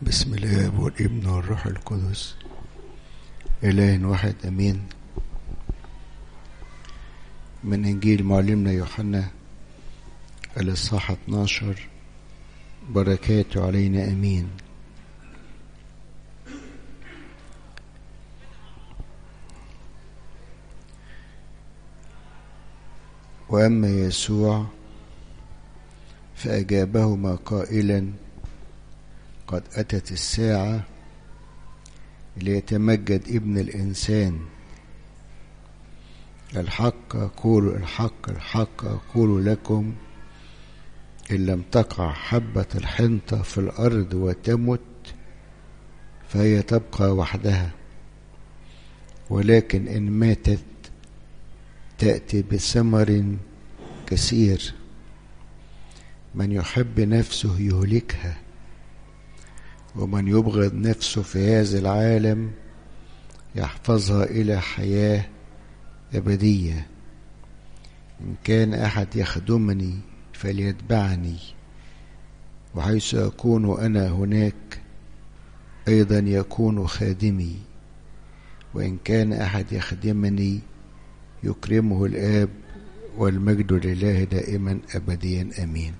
بسم الاب والابن والروح القدس اله واحد امين من انجيل معلمنا يوحنا الاصحاح 12 بركاته علينا امين واما يسوع فاجابهما قائلا قد اتت الساعه ليتمجد ابن الانسان الحق اقول الحق الحق اقول لكم ان لم تقع حبه الحنطه في الارض وتمت فهي تبقى وحدها ولكن ان ماتت تاتي بثمر كثير من يحب نفسه يهلكها ومن يبغض نفسه في هذا العالم يحفظها الى حياه ابديه ان كان احد يخدمني فليتبعني وحيث اكون انا هناك ايضا يكون خادمي وان كان احد يخدمني يكرمه الاب والمجد لله دائما ابديا امين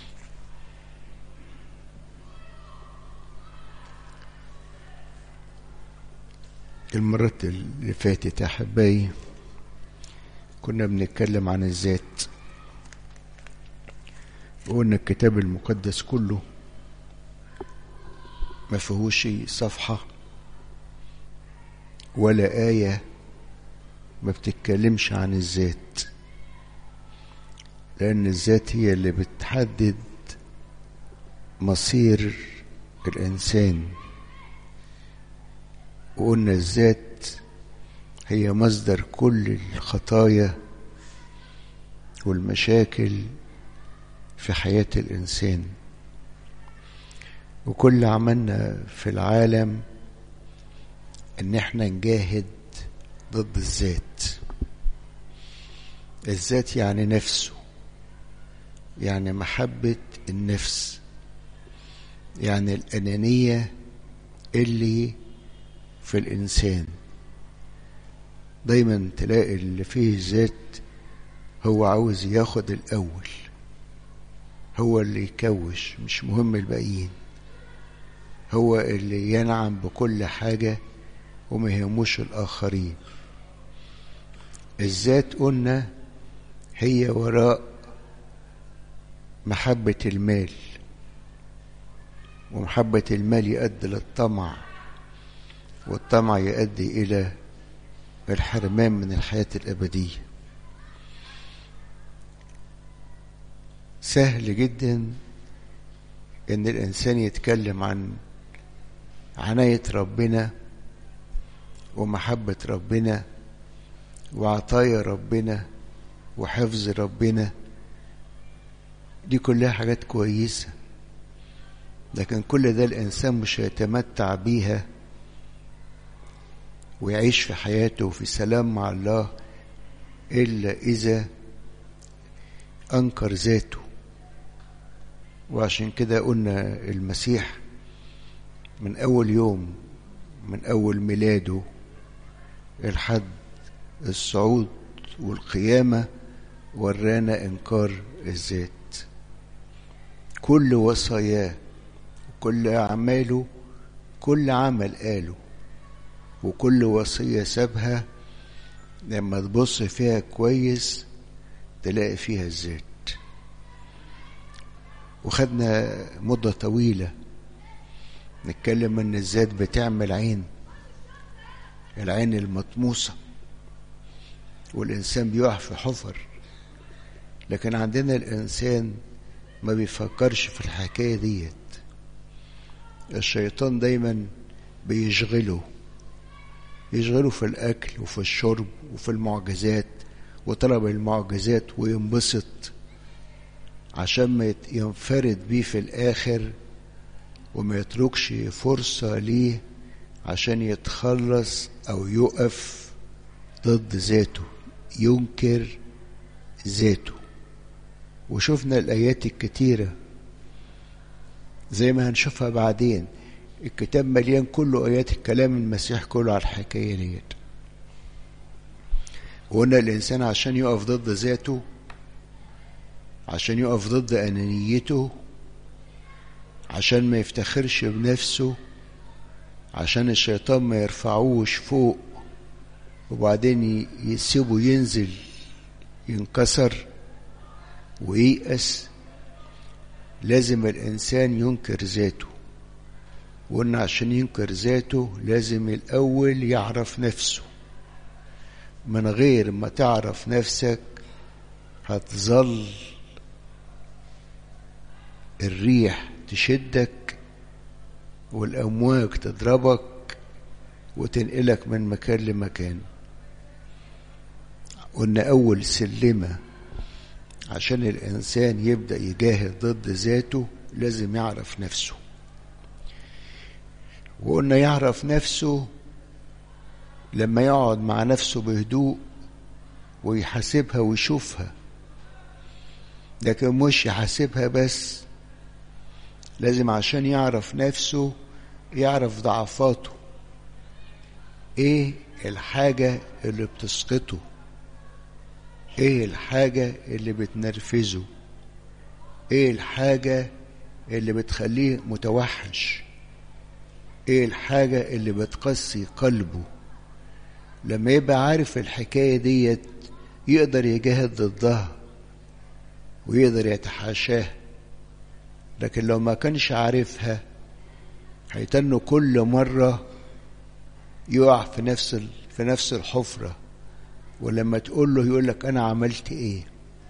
المرات اللي فاتت يا احبائي كنا بنتكلم عن الذات وقلنا الكتاب المقدس كله ما فيهوش صفحة ولا آية ما بتتكلمش عن الذات لأن الذات هي اللي بتحدد مصير الإنسان وقلنا الذات هي مصدر كل الخطايا والمشاكل في حياة الإنسان وكل عملنا في العالم إن إحنا نجاهد ضد الذات الذات يعني نفسه يعني محبة النفس يعني الأنانية اللي في الإنسان دايما تلاقي اللي فيه ذات هو عاوز ياخد الأول هو اللي يكوش مش مهم الباقيين هو اللي ينعم بكل حاجة وما يهموش الآخرين الذات قلنا هي وراء محبة المال ومحبة المال يؤدي للطمع والطمع يؤدي إلى الحرمان من الحياة الأبدية سهل جدا إن الإنسان يتكلم عن عناية ربنا ومحبة ربنا وعطايا ربنا وحفظ ربنا دي كلها حاجات كويسة لكن كل ده الإنسان مش هيتمتع بيها ويعيش في حياته في سلام مع الله إلا إذا أنكر ذاته وعشان كده قلنا المسيح من أول يوم من أول ميلاده الحد الصعود والقيامة ورانا إنكار الذات كل وصاياه كل أعماله كل عمل قاله وكل وصية سابها لما تبص فيها كويس تلاقي فيها الذات وخدنا مدة طويلة نتكلم ان الذات بتعمل عين العين المطموسة والإنسان بيقع في حفر لكن عندنا الإنسان ما بيفكرش في الحكاية ديت الشيطان دايما بيشغله يشغله في الأكل وفي الشرب وفي المعجزات وطلب المعجزات وينبسط عشان ما ينفرد بيه في الآخر وما يتركش فرصة ليه عشان يتخلص أو يقف ضد ذاته ينكر ذاته وشفنا الآيات الكتيرة زي ما هنشوفها بعدين الكتاب مليان كله آيات الكلام المسيح كله على الحكاية ديت وقلنا الإنسان عشان يقف ضد ذاته عشان يقف ضد أنانيته عشان ما يفتخرش بنفسه عشان الشيطان ما يرفعوش فوق وبعدين يسيبه ينزل ينكسر وييأس لازم الإنسان ينكر ذاته وقلنا عشان ينكر ذاته لازم الأول يعرف نفسه من غير ما تعرف نفسك هتظل الريح تشدك والأمواج تضربك وتنقلك من مكان لمكان قلنا أول سلمة عشان الإنسان يبدأ يجاهد ضد ذاته لازم يعرف نفسه وقلنا يعرف نفسه لما يقعد مع نفسه بهدوء ويحاسبها ويشوفها لكن مش يحاسبها بس لازم عشان يعرف نفسه يعرف ضعفاته ايه الحاجة اللي بتسقطه ايه الحاجة اللي بتنرفزه ايه الحاجة اللي بتخليه متوحش ايه الحاجة اللي بتقسي قلبه لما يبقى عارف الحكاية ديت يقدر يجاهد ضدها ويقدر يتحاشاها لكن لو ما كانش عارفها هيتنه كل مرة يقع في نفس في نفس الحفرة ولما تقول له يقول لك أنا عملت إيه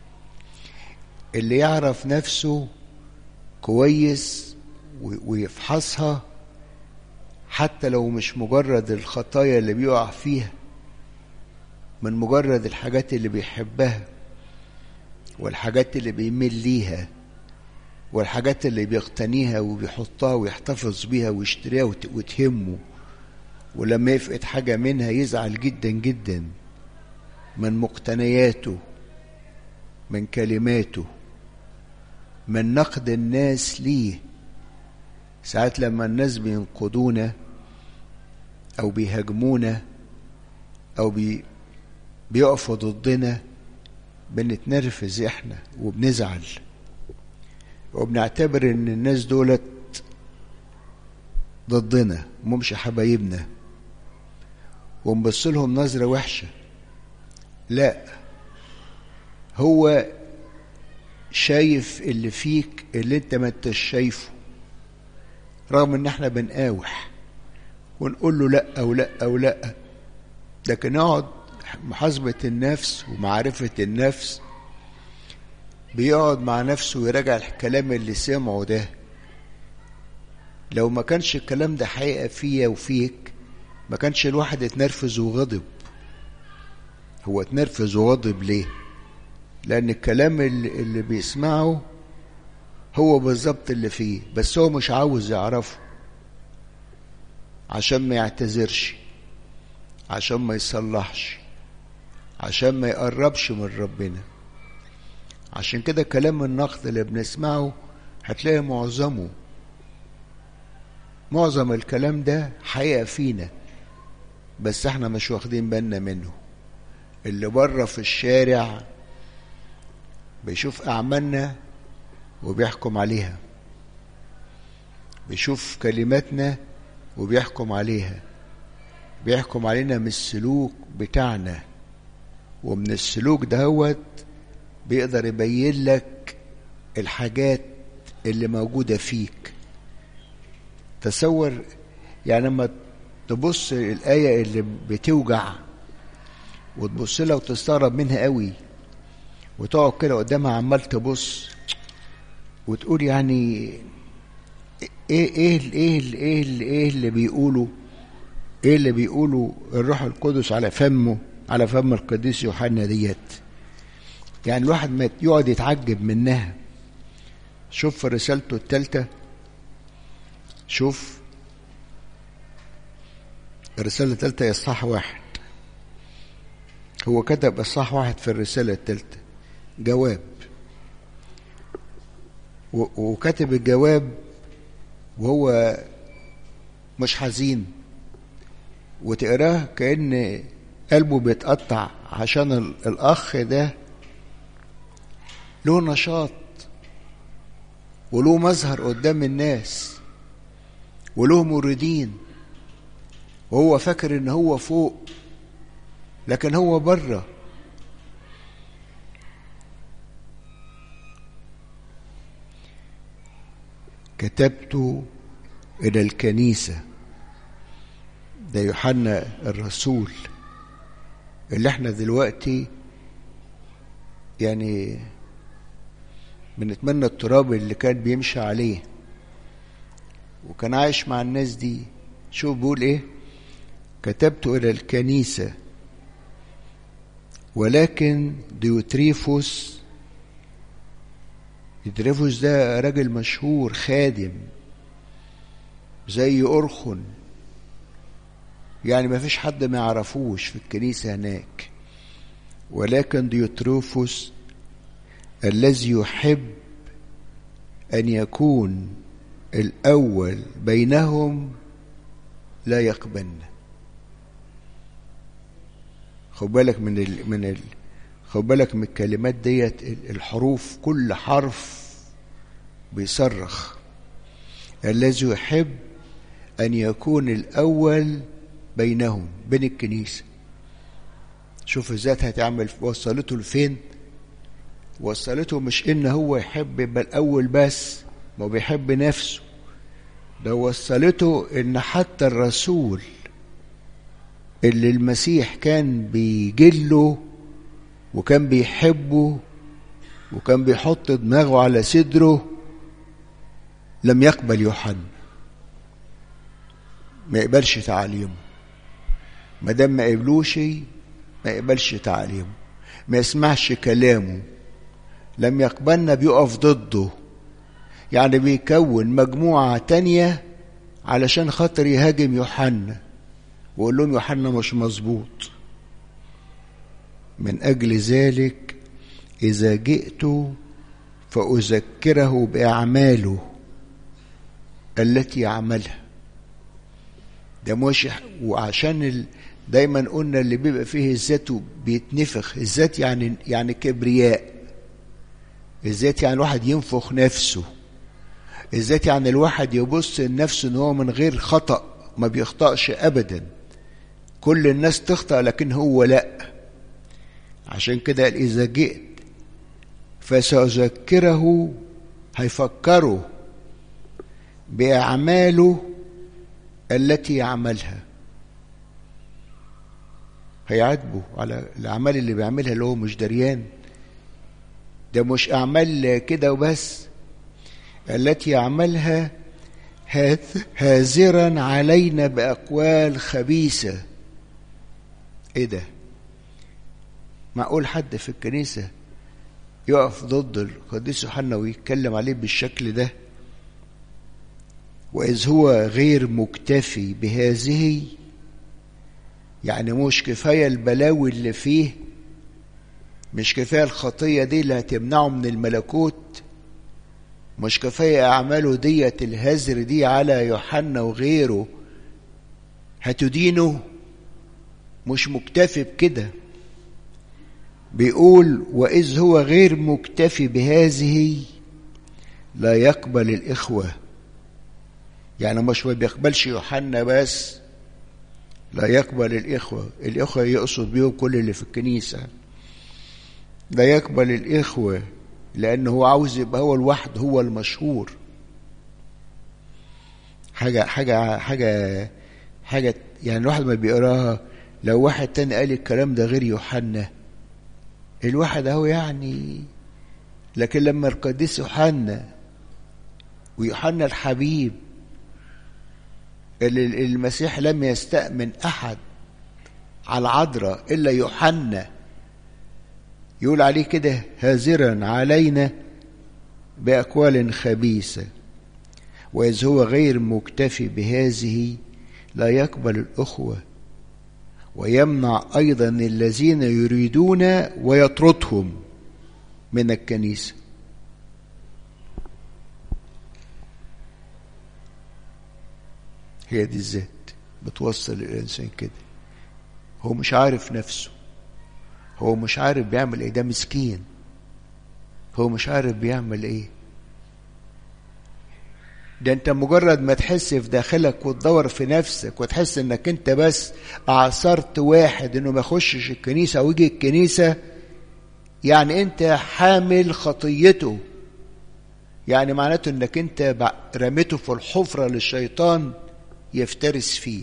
اللي يعرف نفسه كويس ويفحصها حتى لو مش مجرد الخطايا اللي بيقع فيها من مجرد الحاجات اللي بيحبها والحاجات اللي بيميل ليها والحاجات اللي بيقتنيها وبيحطها ويحتفظ بيها ويشتريها وتهمه ولما يفقد حاجة منها يزعل جدا جدا من مقتنياته من كلماته من نقد الناس ليه ساعات لما الناس بينقضونا او بيهاجمونا او بي بيقفوا ضدنا بنتنرفز احنا وبنزعل وبنعتبر ان الناس دولت ضدنا ممش حبايبنا ونبص لهم نظرة وحشة لا هو شايف اللي فيك اللي انت ما انتش شايفه رغم ان احنا بنقاوح ونقول له لا او لا او لا لكن نقعد محاسبة النفس ومعرفة النفس بيقعد مع نفسه ويراجع الكلام اللي سمعه ده لو ما كانش الكلام ده حقيقة فيا وفيك ما كانش الواحد اتنرفز وغضب هو اتنرفز وغضب ليه لأن الكلام اللي, اللي بيسمعه هو بالظبط اللي فيه بس هو مش عاوز يعرفه عشان ما يعتذرش عشان ما يصلحش عشان ما يقربش من ربنا عشان كده كلام النقد اللي بنسمعه هتلاقي معظمه معظم الكلام ده حقيقة فينا بس احنا مش واخدين بالنا منه اللي بره في الشارع بيشوف أعمالنا وبيحكم عليها بيشوف كلماتنا وبيحكم عليها بيحكم علينا من السلوك بتاعنا ومن السلوك دهوت بيقدر يبين لك الحاجات اللي موجودة فيك تصور يعني لما تبص الآية اللي بتوجع وتبص لها وتستغرب منها قوي وتقعد كده قدامها عمال تبص وتقول يعني ايه ايه ايه ايه ايه, إيه اللي بيقولوا ايه اللي بيقولوا الروح القدس على فمه على فم القديس يوحنا ديت يعني الواحد ما يقعد يتعجب منها شوف في رسالته الثالثة شوف الرسالة الثالثة إصحاح واحد هو كتب إصحاح واحد في الرسالة الثالثة جواب وكتب الجواب وهو مش حزين وتقراه كأن قلبه بيتقطع عشان الأخ ده له نشاط وله مظهر قدام الناس وله موردين وهو فاكر ان هو فوق لكن هو بره كتبت الى الكنيسه ده يوحنا الرسول اللي احنا دلوقتي يعني بنتمنى التراب اللي كان بيمشي عليه وكان عايش مع الناس دي شوف بيقول ايه كتبت الى الكنيسه ولكن ديوتريفوس ديوتريفوس ده راجل مشهور خادم زي أرخن يعني ما فيش حد ما يعرفوش في الكنيسة هناك ولكن ديوتروفوس الذي يحب أن يكون الأول بينهم لا يقبلنا خد بالك من ال من ال خد بالك من الكلمات ديت الحروف كل حرف بيصرخ الذي يحب أن يكون الأول بينهم بين الكنيسة شوف الذات هتعمل وصلته لفين وصلته مش إن هو يحب يبقى الأول بس ما بيحب نفسه ده وصلته إن حتى الرسول اللي المسيح كان بيجله وكان بيحبه وكان بيحط دماغه على صدره لم يقبل يوحنا ما يقبلش تعاليمه ما دام ما قبلوش ما يقبلش تعاليمه ما يسمعش كلامه لم يقبلنا بيقف ضده يعني بيكون مجموعة تانية علشان خاطر يهاجم يوحنا ويقول لهم يوحنا مش مظبوط من أجل ذلك إذا جئت فأذكره بأعماله التي عملها ده مش وعشان ال... دايما قلنا اللي بيبقى فيه الذات بيتنفخ الذات يعني يعني كبرياء الذات يعني الواحد ينفخ نفسه الذات يعني الواحد يبص لنفسه ان هو من غير خطأ ما بيخطأش ابدا كل الناس تخطأ لكن هو لا عشان كده إذا جئت فسأذكره هيفكره بأعماله التي يعملها هيعاتبه على الأعمال اللي بيعملها اللي هو مش دريان ده مش أعمال كده وبس التي يعملها هازرا علينا بأقوال خبيثة إيه ده؟ معقول حد في الكنيسة يقف ضد القديس يوحنا ويتكلم عليه بالشكل ده وإذ هو غير مكتفي بهذه يعني مش كفاية البلاوي اللي فيه مش كفاية الخطية دي اللي هتمنعه من الملكوت مش كفاية أعماله ديت الهزر دي على يوحنا وغيره هتدينه مش مكتفي بكده بيقول وإذ هو غير مكتفي بهذه لا يقبل الإخوة يعني مش ما بيقبلش يوحنا بس لا يقبل الإخوة الإخوة يقصد بيهم كل اللي في الكنيسة لا يقبل الإخوة لأنه هو عاوز يبقى هو الواحد هو المشهور حاجة حاجة حاجة حاجة يعني الواحد ما بيقراها لو واحد تاني قال الكلام ده غير يوحنا الواحد اهو يعني لكن لما القديس يوحنا ويوحنا الحبيب اللي المسيح لم يستأمن أحد على العذراء إلا يوحنا يقول عليه كده هازرا علينا بأقوال خبيثة وإذ هو غير مكتفي بهذه لا يقبل الأخوة ويمنع أيضا الذين يريدون ويطردهم من الكنيسة هي دي الذات بتوصل الإنسان كده هو مش عارف نفسه هو مش عارف بيعمل ايه ده مسكين هو مش عارف بيعمل ايه ده انت مجرد ما تحس في داخلك وتدور في نفسك وتحس انك انت بس اعصرت واحد انه ما يخشش الكنيسة او يجي الكنيسة يعني انت حامل خطيته يعني معناته انك انت رميته في الحفرة للشيطان يفترس فيه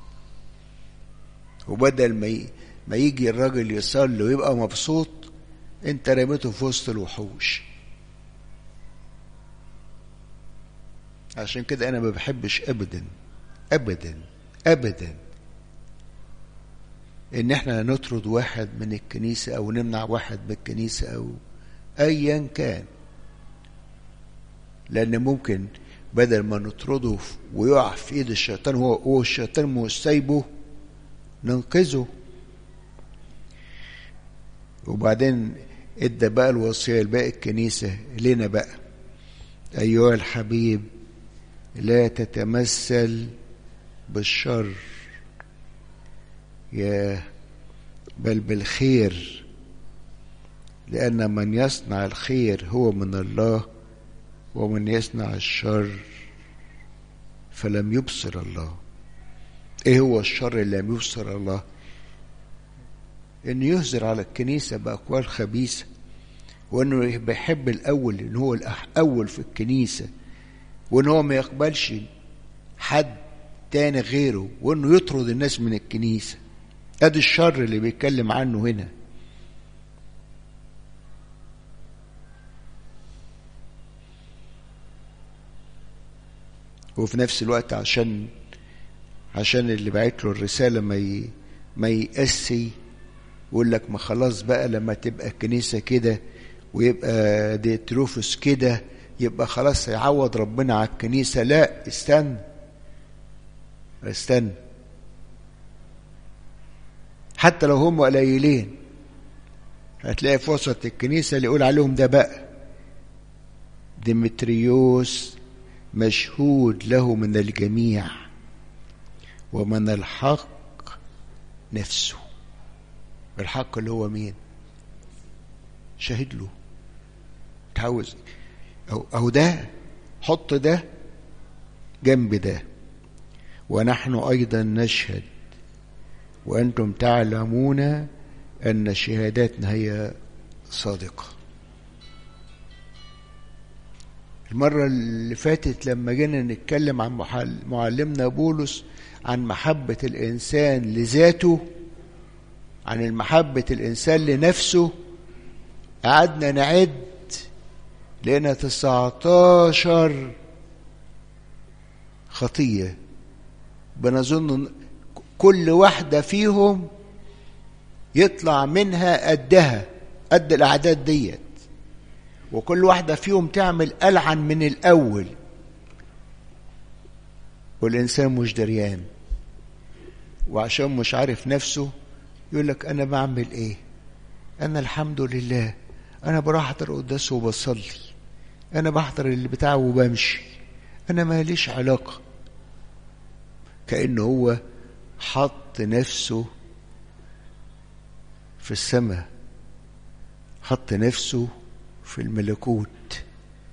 وبدل ما ما يجي الراجل يصلي ويبقى مبسوط انت رميته في وسط الوحوش عشان كده انا ما بحبش ابدا ابدا ابدا ان احنا نطرد واحد من الكنيسة او نمنع واحد من الكنيسة او ايا كان لان ممكن بدل ما نطرده ويقع في ايد الشيطان هو هو الشيطان مش سايبه ننقذه وبعدين ادى بقى الوصيه لباقي الكنيسه لنا بقى ايها الحبيب لا تتمثل بالشر يا بل بالخير لان من يصنع الخير هو من الله ومن يصنع الشر فلم يبصر الله ايه هو الشر اللي لم يبصر الله انه يهزر على الكنيسة بأقوال خبيثة وانه بيحب الاول ان هو الاول في الكنيسة وان هو ما يقبلش حد تاني غيره وانه يطرد الناس من الكنيسة ادي الشر اللي بيتكلم عنه هنا وفي نفس الوقت عشان عشان اللي بعت له الرسالة ما ي... ما يقسي ويقول لك ما خلاص بقى لما تبقى الكنيسة كده ويبقى ديتروفوس كده يبقى خلاص هيعوض ربنا على الكنيسة لا استنى استنى حتى لو هم قليلين هتلاقي في وسط الكنيسة اللي يقول عليهم ده بقى ديمتريوس مشهود له من الجميع ومن الحق نفسه الحق اللي هو مين شاهد له تعوز أو, أو ده حط ده جنب ده ونحن أيضا نشهد وأنتم تعلمون أن شهاداتنا هي صادقة المرة اللي فاتت لما جينا نتكلم عن معلمنا بولس عن محبة الإنسان لذاته عن المحبة الإنسان لنفسه قعدنا نعد لقينا 19 خطية بنظن كل واحدة فيهم يطلع منها قدها قد الأعداد ديت وكل واحدة فيهم تعمل ألعن من الأول والإنسان مش دريان وعشان مش عارف نفسه يقول لك أنا بعمل إيه أنا الحمد لله أنا بروح أحضر قداسه وبصلي أنا بحضر اللي بتاعه وبمشي أنا ماليش علاقة كأنه هو حط نفسه في السماء حط نفسه في الملكوت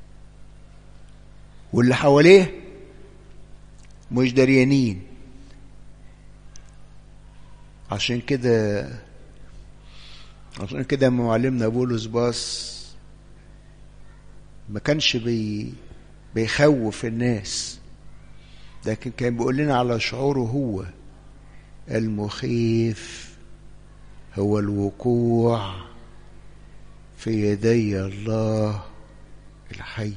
واللي حواليه مش دريانين عشان كده عشان كده معلمنا بولس باص ما كانش بي بيخوف الناس لكن كان بيقول لنا على شعوره هو المخيف هو الوقوع في يدي الله الحي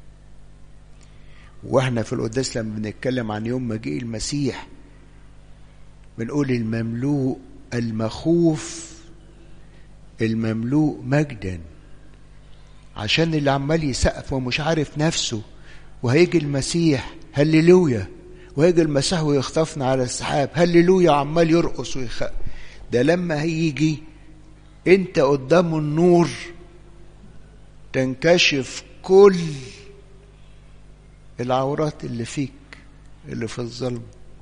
واحنا في القداس لما بنتكلم عن يوم مجيء المسيح بنقول المملوء المخوف المملوء مجدا عشان اللي عمال يسقف ومش عارف نفسه وهيجي المسيح هللويا وهيجي المسيح ويخطفنا على السحاب هللويا عمال يرقص ويخ ده لما هيجي انت قدام النور تنكشف كل العورات اللي فيك اللي في الظلم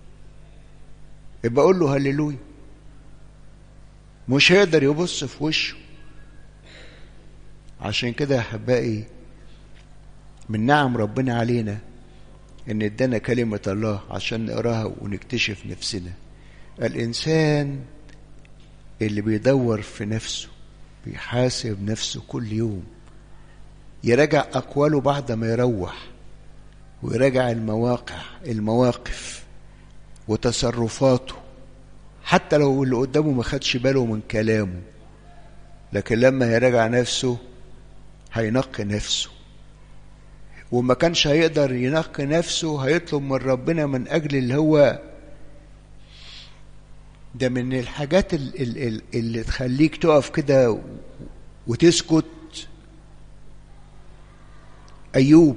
يبقى اقول له هللويا مش هيقدر يبص في وشه عشان كده يا احبائي من نعم ربنا علينا ان ادانا كلمة الله عشان نقراها ونكتشف نفسنا الانسان اللي بيدور في نفسه بيحاسب نفسه كل يوم يراجع اقواله بعد ما يروح ويراجع المواقع المواقف وتصرفاته حتى لو اللي قدامه ما خدش باله من كلامه لكن لما يراجع نفسه هينقي نفسه وما كانش هيقدر ينقي نفسه هيطلب من ربنا من أجل اللي هو ده من الحاجات اللي, اللي تخليك تقف كده وتسكت أيوب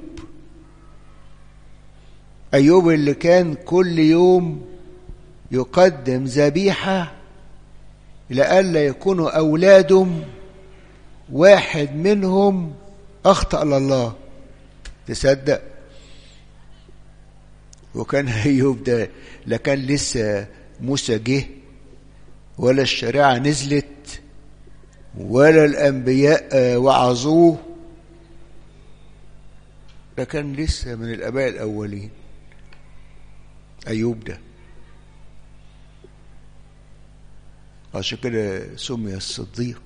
أيوب اللي كان كل يوم يقدم ذبيحة لئلا يكونوا أولادهم واحد منهم أخطأ لله تصدق وكان أيوب ده لا كان لسه موسى جه ولا الشريعة نزلت ولا الأنبياء وعظوه ده كان لسه من الآباء الأولين أيوب ده عشان كده سمي الصديق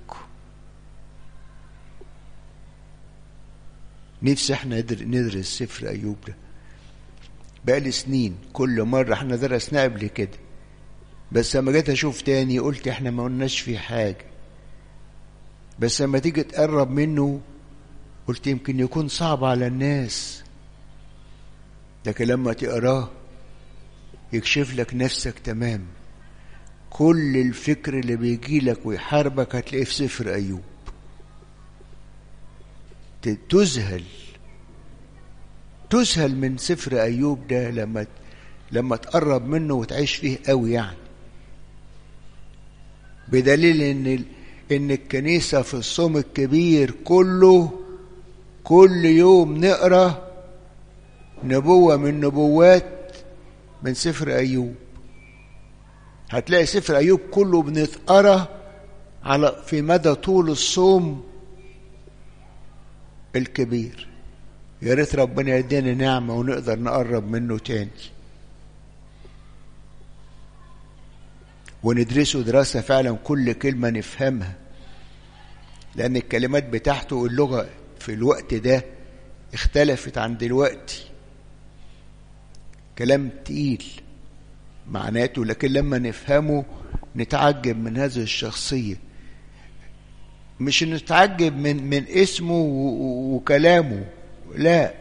نفسي احنا ندرس سفر أيوب ده بقالي سنين كل مرة احنا درسناه قبل كده بس لما جيت اشوف تاني قلت احنا ما قلناش فيه حاجة بس لما تيجي تقرب منه قلت يمكن يكون صعب على الناس لكن لما تقراه يكشف لك نفسك تمام كل الفكر اللي بيجي لك ويحاربك هتلاقيه في سفر أيوب تذهل تذهل من سفر أيوب ده لما لما تقرب منه وتعيش فيه قوي يعني بدليل ان ان الكنيسه في الصوم الكبير كله كل يوم نقرا نبوه من نبوات من سفر ايوب هتلاقي سفر ايوب كله بنتقرا على في مدى طول الصوم الكبير يا ريت ربنا يدينا نعمه ونقدر نقرب منه تاني وندرسه دراسة فعلا كل كلمة نفهمها لأن الكلمات بتاعته اللغة في الوقت ده اختلفت عن دلوقتي كلام تقيل معناته لكن لما نفهمه نتعجب من هذه الشخصية مش نتعجب من من اسمه وكلامه لا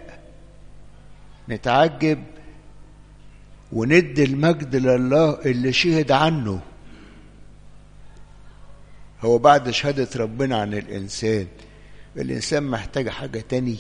نتعجب وندي المجد لله اللي شهد عنه هو بعد شهادة ربنا عن الإنسان الإنسان محتاج حاجة تاني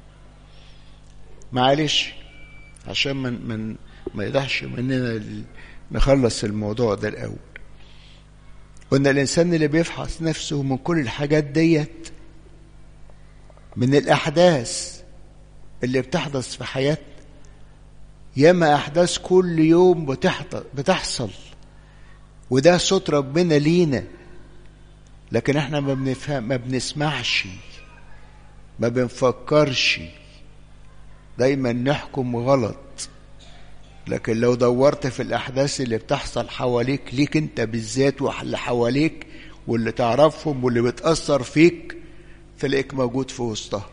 معلش عشان من من ما يضحش مننا نخلص الموضوع ده الأول قلنا الإنسان اللي بيفحص نفسه من كل الحاجات ديت من الأحداث اللي بتحدث في حياتنا ياما أحداث كل يوم بتحصل وده صوت ربنا لينا لكن احنا ما بنفهم ما بنسمعش ما بنفكرش دايما نحكم غلط لكن لو دورت في الأحداث اللي بتحصل حواليك ليك انت بالذات واللي حواليك واللي تعرفهم واللي بتأثر فيك تلاقيك موجود في وسطها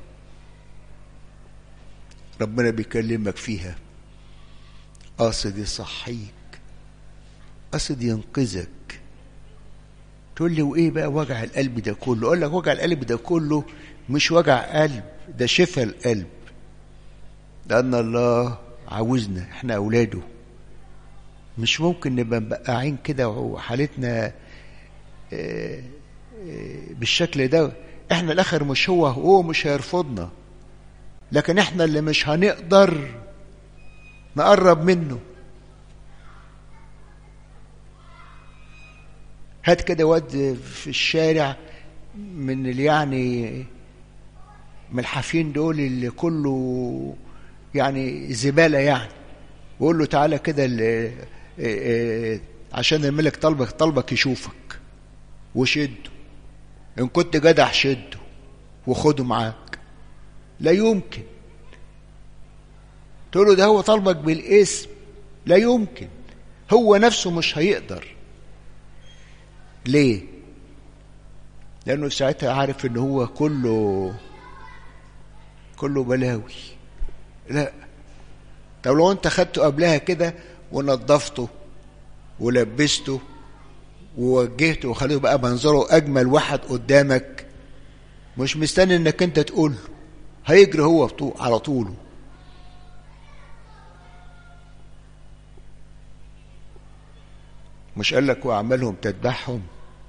ربنا بيكلمك فيها قاصد يصحيك قاصد ينقذك تقول لي وايه بقى وجع القلب ده كله اقول لك وجع القلب ده كله مش وجع قلب ده شفى القلب لان الله عاوزنا احنا اولاده مش ممكن نبقى مبقعين كده وحالتنا بالشكل ده احنا الاخر مش هو هو مش هيرفضنا لكن احنا اللي مش هنقدر نقرب منه هات كده واد في الشارع من اللي يعني من الحافين دول اللي كله يعني زبالة يعني وقول له تعالى كده عشان الملك طلبك طلبك يشوفك وشده ان كنت جدع شده وخده معاك لا يمكن تقول له ده هو طلبك بالاسم لا يمكن هو نفسه مش هيقدر ليه لانه ساعتها عارف ان هو كله كله بلاوي لا طب لو انت خدته قبلها كده ونظفته ولبسته ووجهته وخليته بقى منظره اجمل واحد قدامك مش مستني انك انت تقول له هيجري هو على طوله مش قال لك واعمالهم تذبحهم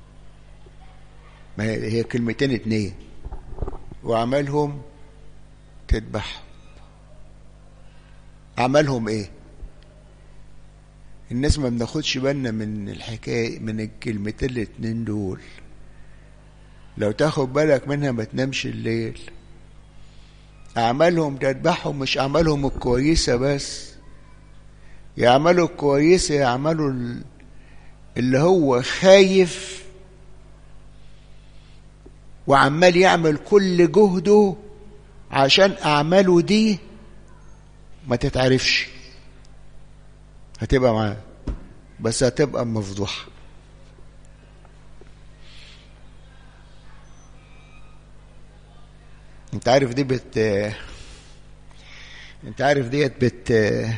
ما هي كلمتين اتنين واعمالهم تذبحهم اعمالهم ايه الناس ما بناخدش بالنا من الحكايه من الكلمتين الاتنين دول لو تاخد بالك منها ما تنامش الليل اعمالهم تذبحهم مش اعمالهم الكويسه بس يعملوا الكويسه يعملوا اللي هو خايف وعمال يعمل كل جهده عشان أعماله دي ما تتعرفش هتبقى معاه بس هتبقى مفضوحة انت عارف دي بت انت عارف ديت بت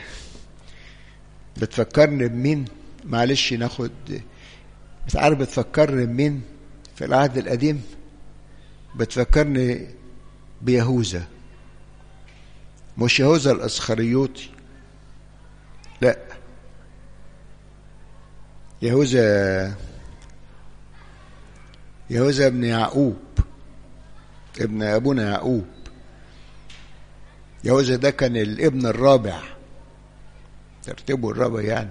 بتفكرني بمين معلش ناخد مش عارف بتفكرني بمين في العهد القديم بتفكرني بيهوذا مش يهوذا الاسخريوطي لا يهوذا يهوذا ابن يعقوب ابن ابونا يعقوب يهوذا ده كان الابن الرابع ترتيبه الرابع يعني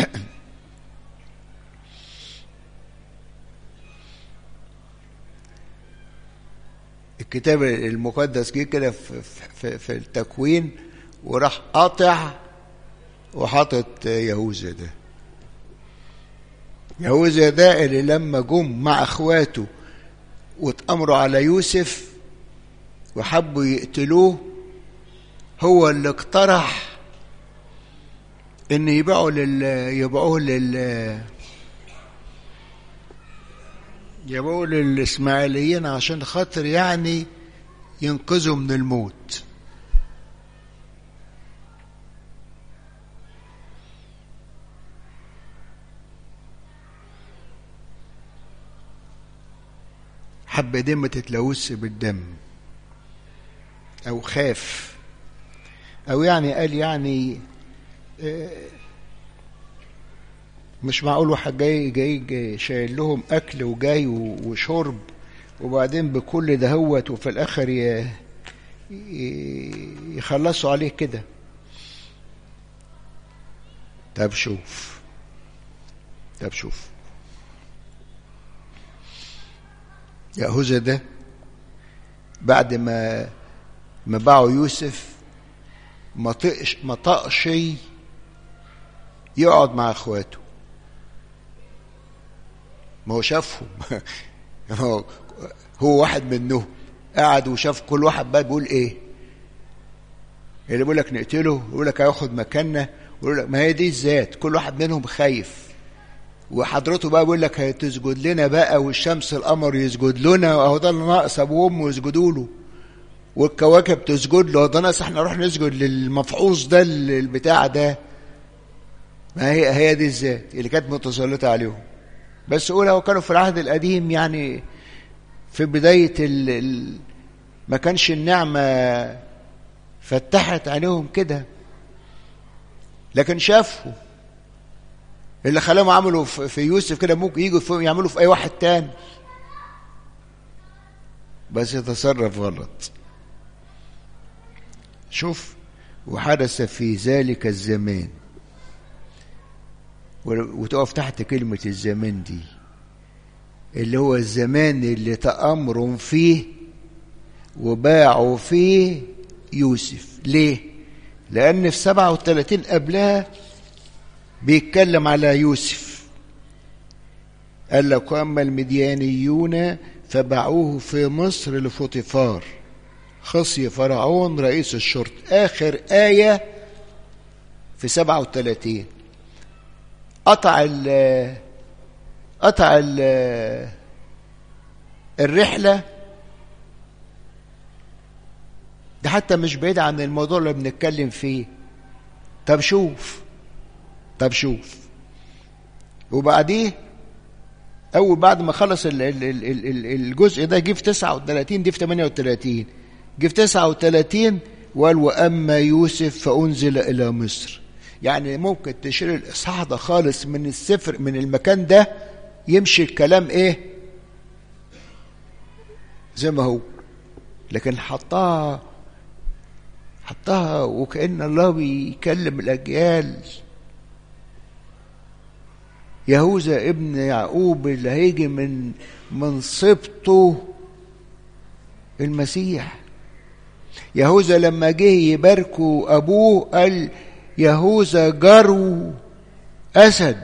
الكتاب المقدس جه كده في, في, في التكوين وراح قاطع وحاطط يهوذا ده يهوذا ده اللي لما جم مع اخواته واتأمروا على يوسف وحبوا يقتلوه هو اللي اقترح ان يبيعوا لل يبيعوه لل يبيعوه للاسماعيليين عشان خاطر يعني ينقذوا من الموت حب دي ما تتلوث بالدم او خاف او يعني قال يعني مش معقول واحد جاي جاي, جاي شايل لهم اكل وجاي وشرب وبعدين بكل دهوت وفي الاخر يخلصوا عليه كده طب شوف طب شوف يهوذا ده بعد ما ما باعوا يوسف ما طقش ما طقش يقعد مع اخواته ما هو شافهم هو هو واحد منهم قعد وشاف كل واحد بقى بيقول ايه اللي بيقول لك نقتله يقول لك هياخد مكاننا ويقول لك ما هي دي الذات كل واحد منهم خايف وحضرته بقى بيقول لك هتسجد لنا بقى والشمس القمر يسجد لنا واهو ده اللي ناقص ابوه وامه يسجدوا له والكواكب تسجد له ده ناقص احنا نروح نسجد للمفعوص ده البتاع ده ما هي هي دي الذات اللي كانت متسلطه عليهم بس قول هو كانوا في العهد القديم يعني في بدايه ال ال ما كانش النعمه فتحت عليهم كده لكن شافوا اللي خلاهم عملوا في يوسف كده ممكن يجوا يعملوا في اي واحد تاني بس يتصرف غلط شوف وحدث في ذلك الزمان وتقف تحت كلمة الزمان دي اللي هو الزمان اللي تأمروا فيه وباعوا فيه يوسف ليه؟ لأن في سبعة وثلاثين قبلها بيتكلم على يوسف قال لك أما المديانيون فباعوه في مصر لفوطيفار خصي فرعون رئيس الشرطة آخر آية في 37 قطع ال قطع ال الرحلة ده حتى مش بعيد عن الموضوع اللي بنتكلم فيه طب شوف طب شوف وبعديه أول بعد ما خلص ال ال ال ال الجزء ده جه في 39 دي في 38 جه في 39 وقال وأما يوسف فأنزل إلى مصر يعني ممكن تشيل الإصحاح ده خالص من السفر من المكان ده يمشي الكلام إيه زي ما هو لكن حطها حطها وكأن الله بيكلم الأجيال يهوذا ابن يعقوب اللي هيجي من من صبته المسيح يهوذا لما جه يباركوا ابوه قال يهوذا جرو اسد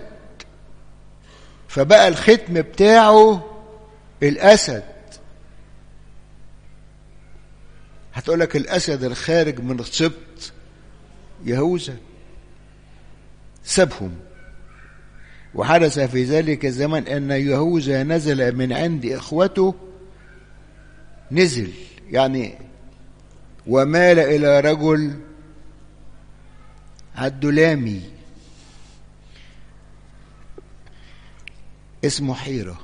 فبقى الختم بتاعه الاسد هتقولك الاسد الخارج من السبط يهوذا سابهم وحدث في ذلك الزمن أن يهوذا نزل من عند إخوته نزل يعني ومال إلى رجل عدلامي اسمه حيرة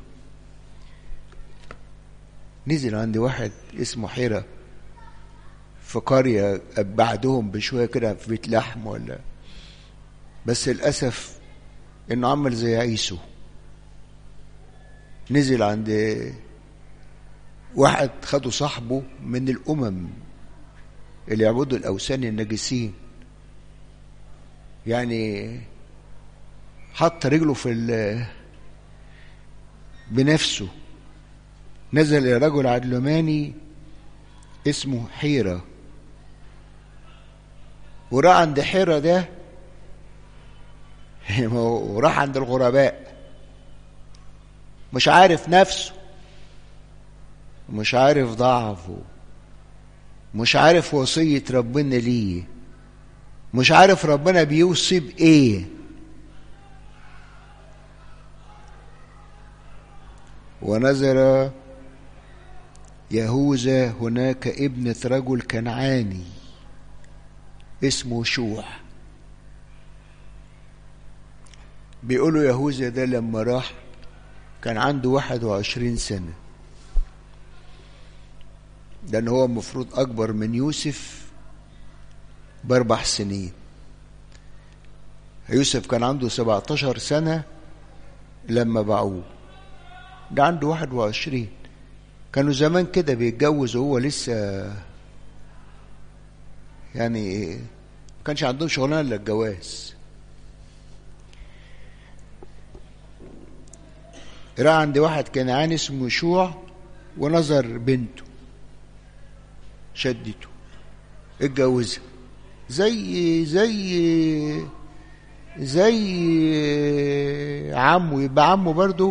نزل عند واحد اسمه حيرة في قرية بعدهم بشوية كده في بيت لحم ولا بس للأسف انه عمل زي عيسو نزل عند واحد خدوا صاحبه من الامم اللي يعبدوا الاوثان النجسين يعني حط رجله في بنفسه نزل الى رجل عدلماني اسمه حيره وراح عند حيره ده وراح عند الغرباء مش عارف نفسه مش عارف ضعفه مش عارف وصية ربنا ليه مش عارف ربنا بيوصي بإيه ونزل يهوذا هناك ابنة رجل كنعاني اسمه شوح بيقولوا يهوذا ده لما راح كان عنده واحد وعشرين سنة لأن هو المفروض أكبر من يوسف بأربع سنين يوسف كان عنده سبعتاشر سنة لما باعوه ده عنده واحد وعشرين كانوا زمان كده بيتجوز وهو لسه يعني ما كانش عندهم شغلانه الا الجواز راح عند واحد كنعاني اسمه شوع ونظر بنته شدته اتجوزها زي زي زي عمه يبقى عمه برضه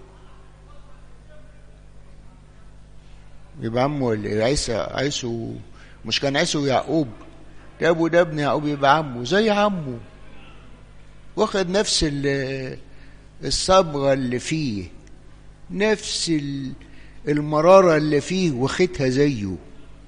يبقى عمه عيسى عيسو مش كان عيسو ويعقوب ده ابو ده ابن يعقوب يبقى عمه زي عمه واخد نفس الصبغه اللي فيه نفس المراره اللي فيه واخدها زيه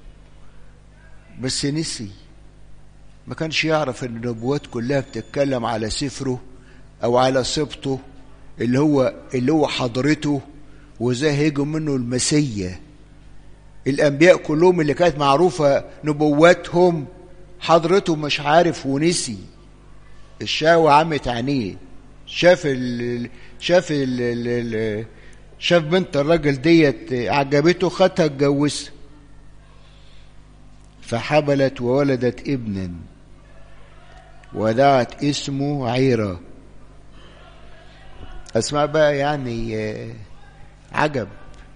بس نسي ما كانش يعرف ان النبوات كلها بتتكلم على سفره او على سبطه اللي هو اللي هو حضرته وازاي هيجوا منه المسيا الانبياء كلهم اللي كانت معروفه نبواتهم حضرته مش عارف ونسي الشاوة عمت عينيه شاف ال شاف ال ال شاف بنت الراجل ديت عجبته خدها اتجوزها فحبلت وولدت ابنا ودعت اسمه عيرة اسمع بقى يعني عجب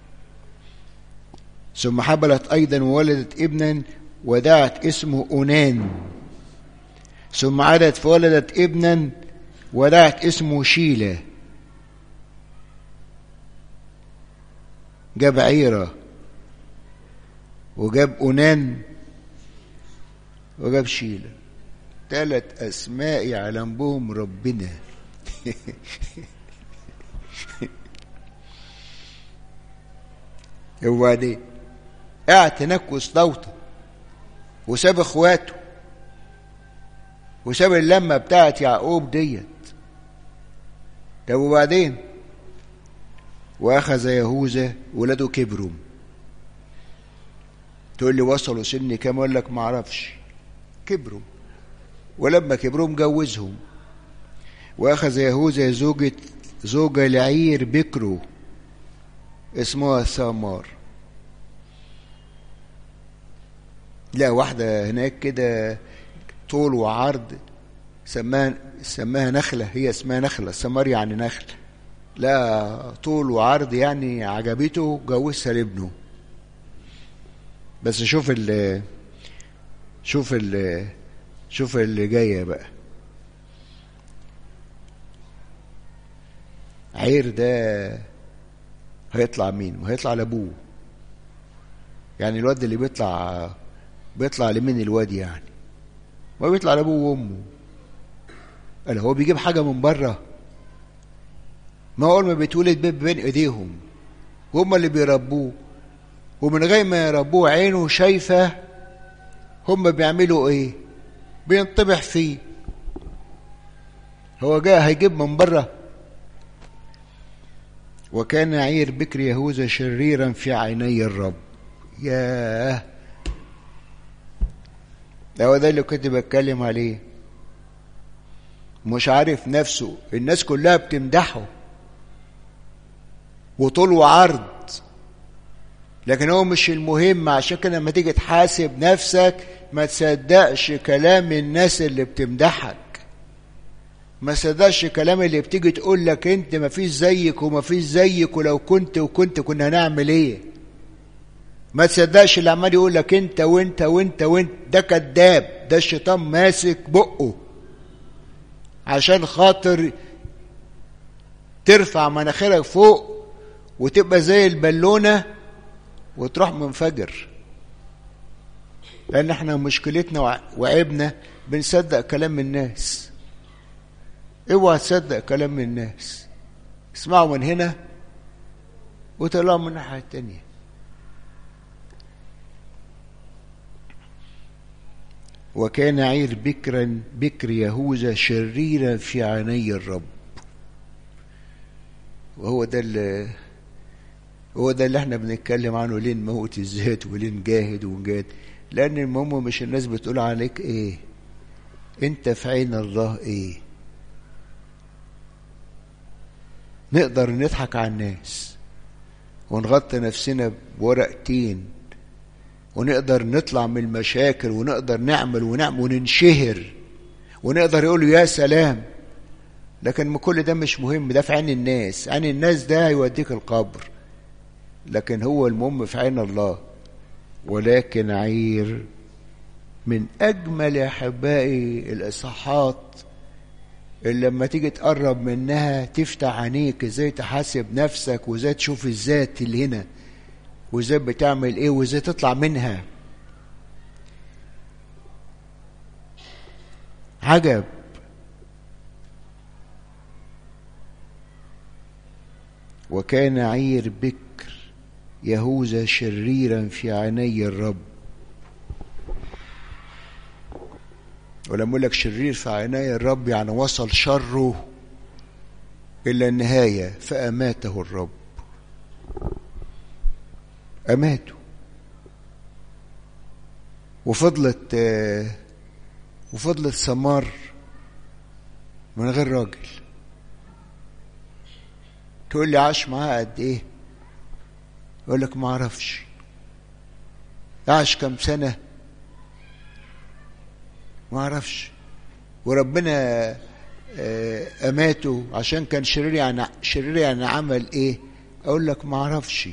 ثم حبلت ايضا وولدت ابنا ودعت اسمه أونان ثم عادت فولدت ابنا ودعت اسمه شيلة جاب عيرة وجاب أنان وجاب شيلة ثلاث أسماء يعلم بهم ربنا وبعدين قاعد هناك وسط دوته وساب اخواته وساب اللمه بتاعت يعقوب ديت طب وبعدين واخذ يهوذا ولاده كبروا تقول لي وصلوا سن كام اقول لك ما اعرفش كبروا ولما كبروا مجوزهم واخذ يهوذا زوجة زوجة لعير بكره اسمها ثمار لا واحدة هناك كده طول وعرض سماها سماها نخلة هي اسمها نخلة ثمار يعني نخل لا طول وعرض يعني عجبته جوزها لابنه بس شوف ال شوف ال شوف اللي جايه بقى عير ده هيطلع مين؟ ما هيطلع لابوه يعني الواد اللي بيطلع بيطلع لمين الواد يعني؟ ما بيطلع لابوه وامه قال هو بيجيب حاجه من بره ما هو اول ما بيتولد بين ايديهم وهم اللي بيربوه ومن غير ما يربوه عينه شايفه هم بيعملوا ايه بينطبح فيه هو جاء هيجيب من بره وكان عير بكر يهوذا شريرا في عيني الرب ياه ده هو ده اللي كنت بتكلم عليه مش عارف نفسه الناس كلها بتمدحه وطول وعرض لكن هو مش المهم عشان كده لما تيجي تحاسب نفسك ما تصدقش كلام الناس اللي بتمدحك ما تصدقش كلام اللي بتيجي تقول لك انت ما فيش زيك وما فيش زيك ولو كنت وكنت كنا هنعمل ايه ما تصدقش اللي عمال يقول لك انت وانت وانت وانت ده كذاب ده الشيطان ماسك بقه عشان خاطر ترفع مناخيرك فوق وتبقى زي البالونه وتروح منفجر لان احنا مشكلتنا وعيبنا بنصدق كلام الناس اوعى تصدق كلام الناس اسمعوا من هنا وطلعوا من الناحيه التانيه وكان عير بكرا بكر يهوذا شريرا في عيني الرب وهو ده اللي هو ده اللي احنا بنتكلم عنه ليه نموت الذات وليه نجاهد ونجاهد لان المهم مش الناس بتقول عليك ايه انت في عين الله ايه نقدر نضحك على الناس ونغطي نفسنا بورقتين ونقدر نطلع من المشاكل ونقدر نعمل ونعمل وننشهر ونقدر يقولوا يا سلام لكن كل ده مش مهم ده في عين الناس عين الناس ده هيوديك القبر لكن هو المهم في عين الله ولكن عير من اجمل يا احبائي الاصحاحات اللي لما تيجي تقرب منها تفتح عينيك ازاي تحاسب نفسك وازاي تشوف الذات اللي هنا وازاي بتعمل ايه وازاي تطلع منها عجب وكان عير بكر يهوذا شريرا في عيني الرب ولما اقول لك شرير في عيني الرب يعني وصل شره الى النهايه فاماته الرب اماته وفضلت وفضلت سمار من غير راجل تقول لي عاش معاها قد ايه يقول لك ما اعرفش عاش كم سنه ما اعرفش وربنا اماته عشان كان شرير يعني شرير يعني عمل ايه اقول لك ما اعرفش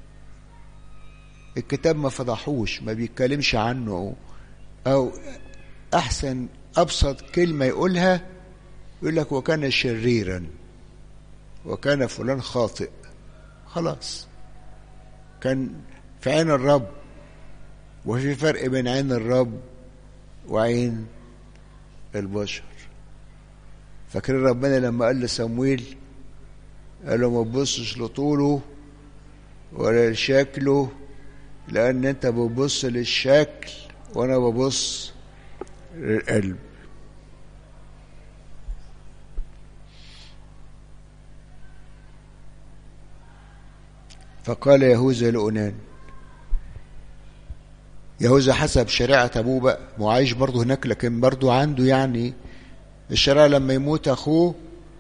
الكتاب ما فضحوش ما بيتكلمش عنه او احسن ابسط كلمه يقولها يقول لك وكان شريرا وكان فلان خاطئ خلاص كان في عين الرب وفي فرق بين عين الرب وعين البشر فاكرين ربنا لما قال لصمويل قال له ما تبصش لطوله ولا لشكله لان انت بتبص للشكل وانا ببص للقلب فقال يهوذا لأنان يهوذا حسب شريعة أبوه بقى معايش برضه هناك لكن برضه عنده يعني الشريعة لما يموت أخوه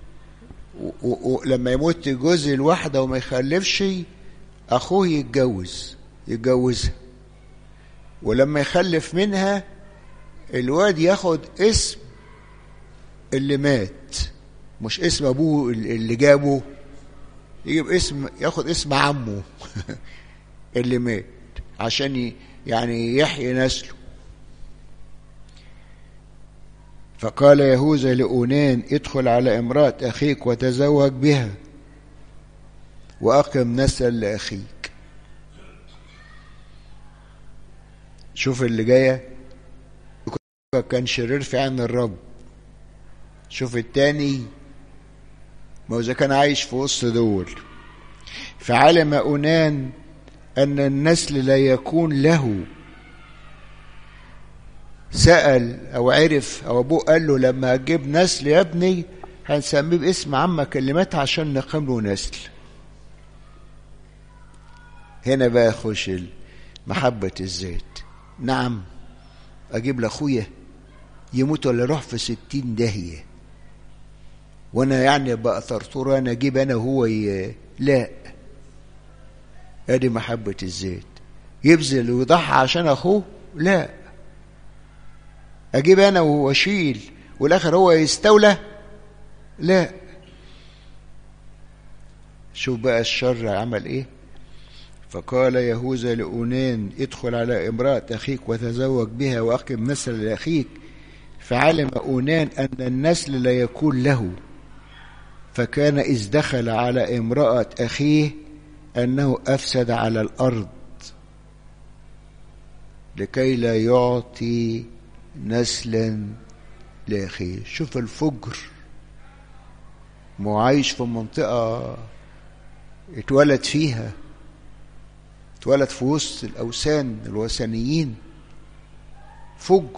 ولما يموت جوز الواحدة وما يخلفش أخوه يتجوز يتجوزها ولما يخلف منها الواد ياخد اسم اللي مات مش اسم أبوه اللي جابه يجيب اسم ياخد اسم عمه اللي مات عشان يعني يحيي نسله فقال يهوذا لأونان ادخل على امرأة أخيك وتزوج بها وأقم نسلا لأخيك شوف اللي جاية كان شرير في عين الرب شوف التاني ما إذا كان عايش في وسط دول فعلم أونان أن النسل لا يكون له سأل أو عرف أو أبوه قال له لما أجيب نسل يا ابني هنسميه باسم عمك اللي مات عشان نقيم له نسل هنا بقى يخش محبة الذات نعم أجيب لأخويا يموت ولا يروح في ستين داهية وأنا يعني بقى طرطور أنا أجيب أنا هو ي... لا ادي محبة الذات يبذل ويضحي عشان اخوه لا اجيب انا واشيل والاخر هو يستولى لا شوف بقى الشر عمل ايه فقال يهوذا لأونان ادخل على امرأة أخيك وتزوج بها وأقم نسل لأخيك فعلم أونان أن النسل لا يكون له فكان إذ دخل على امرأة أخيه أنه أفسد على الأرض لكي لا يعطي نسلا لأخيه شوف الفجر معايش في منطقة اتولد فيها اتولد في وسط الأوثان الوثنيين فجر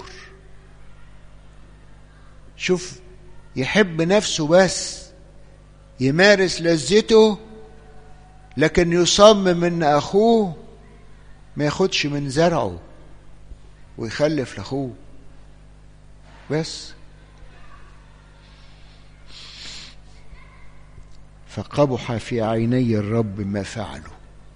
شوف يحب نفسه بس يمارس لذته لكن يصمم ان اخوه ما ياخدش من زرعه ويخلف لاخوه بس فقبح في عيني الرب ما فعله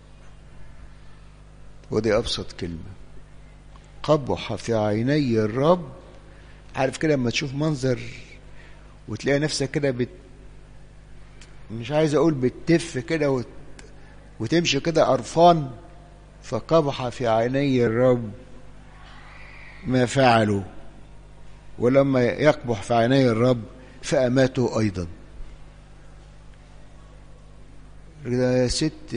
ودي ابسط كلمه قبح في عيني الرب عارف كده لما تشوف منظر وتلاقي نفسك كده بت مش عايز اقول بتف كده وت... وتمشي كده قرفان فقبح في عيني الرب ما فعلوا ولما يقبح في عيني الرب فأماته أيضا يا ست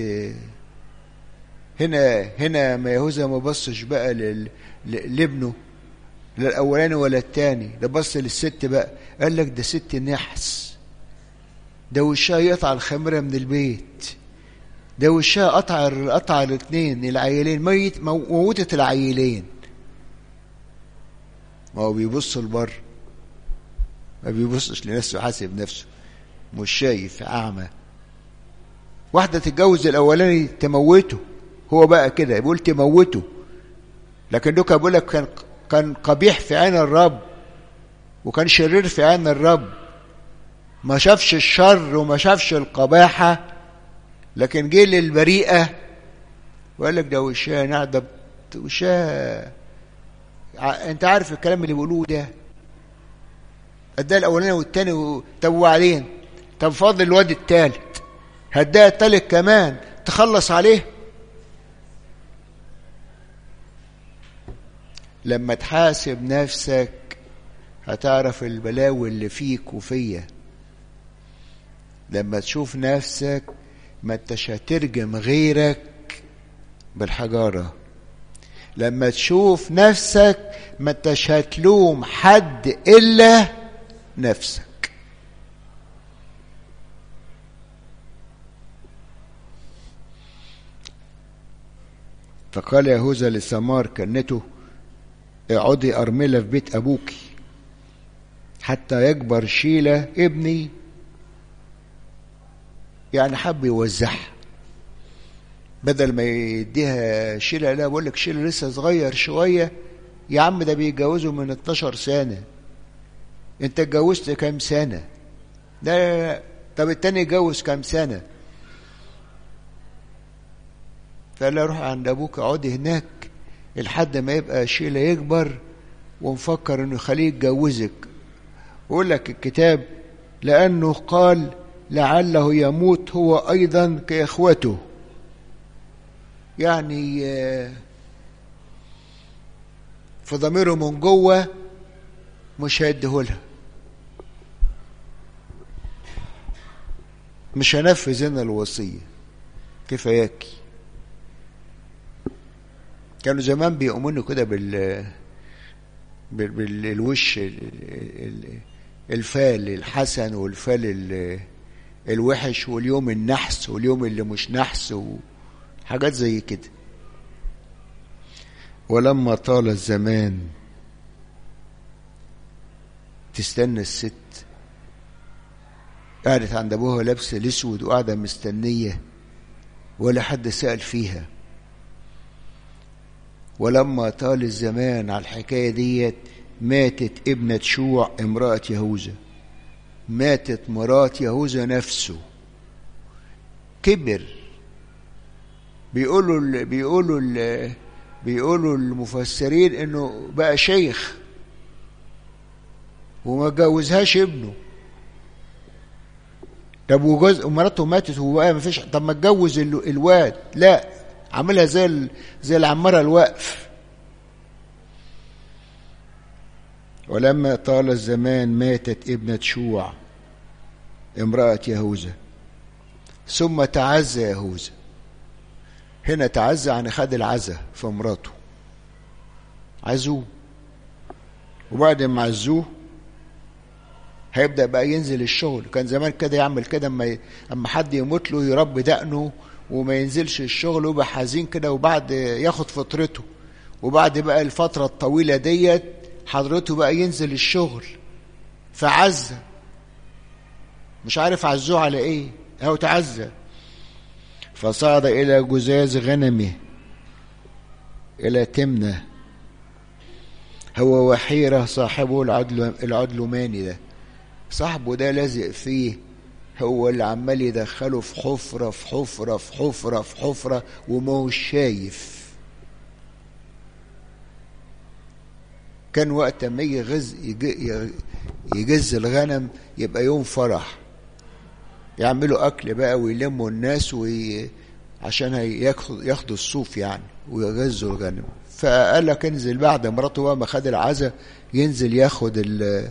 هنا هنا ما يهوذا ما بصش بقى لل... لابنه لا الاولاني ولا التاني ده بص للست بقى قال لك ده ست نحس ده وشها يقطع الخمره من البيت ده وشها قطع قطع الاثنين العيلين ميت موتت العيلين ما هو بيبص لبر ما بيبصش لنفسه حاسب نفسه مش شايف اعمى واحده تتجوز الاولاني تموته هو بقى كده بيقول تموته لكن دوكا بيقول لك كان كان قبيح في عين الرب وكان شرير في عين الرب ما شافش الشر وما شافش القباحة لكن جه للبريئة وقال لك ده وشاه نعدة وشاه انت عارف الكلام اللي بيقولوه ده اداه الاولاني والتاني و... طب وبعدين طب فاضل الواد التالت هداه التالت كمان تخلص عليه لما تحاسب نفسك هتعرف البلاوي اللي فيك وفيا لما تشوف نفسك ما انتش هترجم غيرك بالحجارة لما تشوف نفسك ما انتش هتلوم حد إلا نفسك فقال يهوذا لسمار كنته اقعدي أرملة في بيت أبوك حتى يكبر شيلة ابني يعني حب يوزعها بدل ما يديها شيلة لا بقول لك شيلة لسه صغير شوية يا عم ده بيتجوزوا من 12 سنة انت اتجوزت كام سنة لا لا لا طب التاني اتجوز كام سنة فقال له روح عند ابوك اقعدي هناك لحد ما يبقى شيلة يكبر ونفكر انه يخليه يتجوزك ويقول لك الكتاب لانه قال لعله يموت هو ايضا كاخوته يعني في ضميره من جوه مش هيديهولها مش هنفذ انا الوصيه كفاياكي كانوا زمان بيؤمنوا كده بال بالوش الفال الحسن والفال الوحش واليوم النحس واليوم اللي مش نحس وحاجات زي كده ولما طال الزمان تستنى الست قعدت عند ابوها لابسه الاسود وقاعده مستنيه ولا حد سال فيها ولما طال الزمان على الحكايه ديت ماتت ابنه شوع امراه يهوذا ماتت مرات يهوذا نفسه كبر بيقولوا ال بيقولوا ال بيقولوا المفسرين انه بقى شيخ وما جوزهاش ابنه طب وجوز ومراته ماتت وبقى ما فيش طب ما اتجوز الواد لا عاملها زي ال... زي العماره الوقف ولما طال الزمان ماتت ابنة شوع امرأة يهوذا ثم تعزى يهوذا هنا تعزى يعني خد العزة في مراته عزوه وبعد ما عزوه هيبدأ بقى ينزل الشغل كان زمان كده يعمل كده اما اما حد يموت له يربي دقنه وما ينزلش الشغل ويبقى حزين كده وبعد ياخد فطرته وبعد بقى الفترة الطويلة ديت حضرته بقى ينزل الشغل فعزة مش عارف عزوه على ايه اهو تعزى فصعد الى جزاز غنمه الى تمنة هو وحيرة صاحبه العدل العدلماني ده صاحبه ده لازق فيه هو اللي عمال يدخله في حفرة في حفرة في حفرة في حفرة وما هوش شايف كان وقت ما يغز يجز الغنم يبقى يوم فرح يعملوا اكل بقى ويلموا الناس وي... عشان ياخدوا ياخدوا الصوف يعني ويغزوا الغنم فقال لك انزل بعد مراته بقى ما خد العزا ينزل ياخد ال...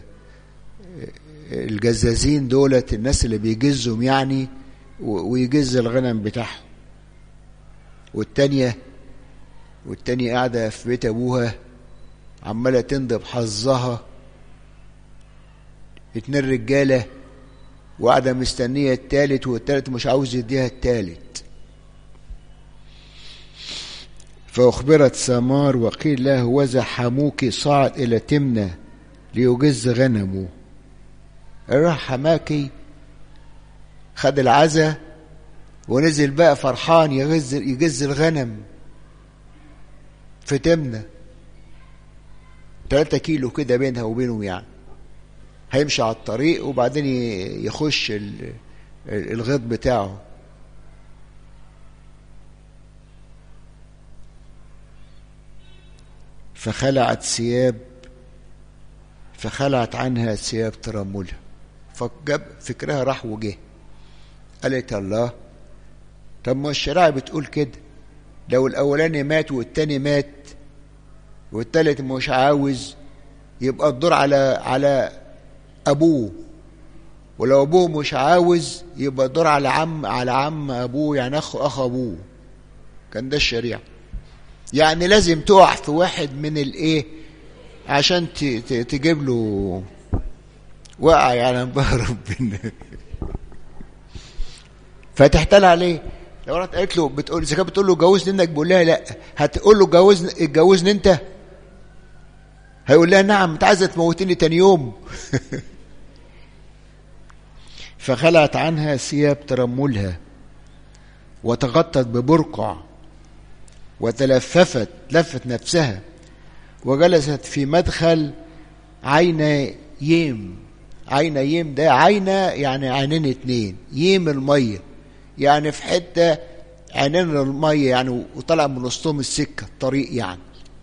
الجزازين دولت الناس اللي بيجزهم يعني ويجز الغنم بتاعهم والتانية والتانية قاعدة في بيت أبوها عمالة تندب حظها اتنين رجالة وقاعدة مستنية التالت والتالت مش عاوز يديها التالت فأخبرت سمار وقيل له وذا حموك صعد إلى تمنة ليجز غنمه راح حماكي خد العزا ونزل بقى فرحان يجز يجز الغنم في تمنة تلاتة كيلو كده بينها وبينهم يعني هيمشي على الطريق وبعدين يخش الغيط بتاعه فخلعت ثياب فخلعت عنها ثياب ترملها فجاب فكرها راح وجه قالت الله طب ما الشريعة بتقول كده لو الأولاني مات والتاني مات والتالت مش عاوز يبقى الدور على على أبوه ولو أبوه مش عاوز يبقى الدور على عم على عم أبوه يعني أخ أخ أبوه كان ده الشريعة يعني لازم تقع في واحد من الايه عشان تجيب له وقع يعني بقى ربنا فتحتال عليه لو رحت قالت له بتقول اذا كانت بتقول له جوزني انك بيقول لها لا هتقول له جوزني اتجوزني انت هيقول لها نعم انت عايزه تموتني تاني يوم فخلعت عنها ثياب ترملها وتغطت ببرقع وتلففت لفت نفسها وجلست في مدخل عين يم عين يم ده عينة يعني عينين اتنين يم المية يعني في حتة عينين المية يعني وطلع من وسطهم السكة الطريق يعني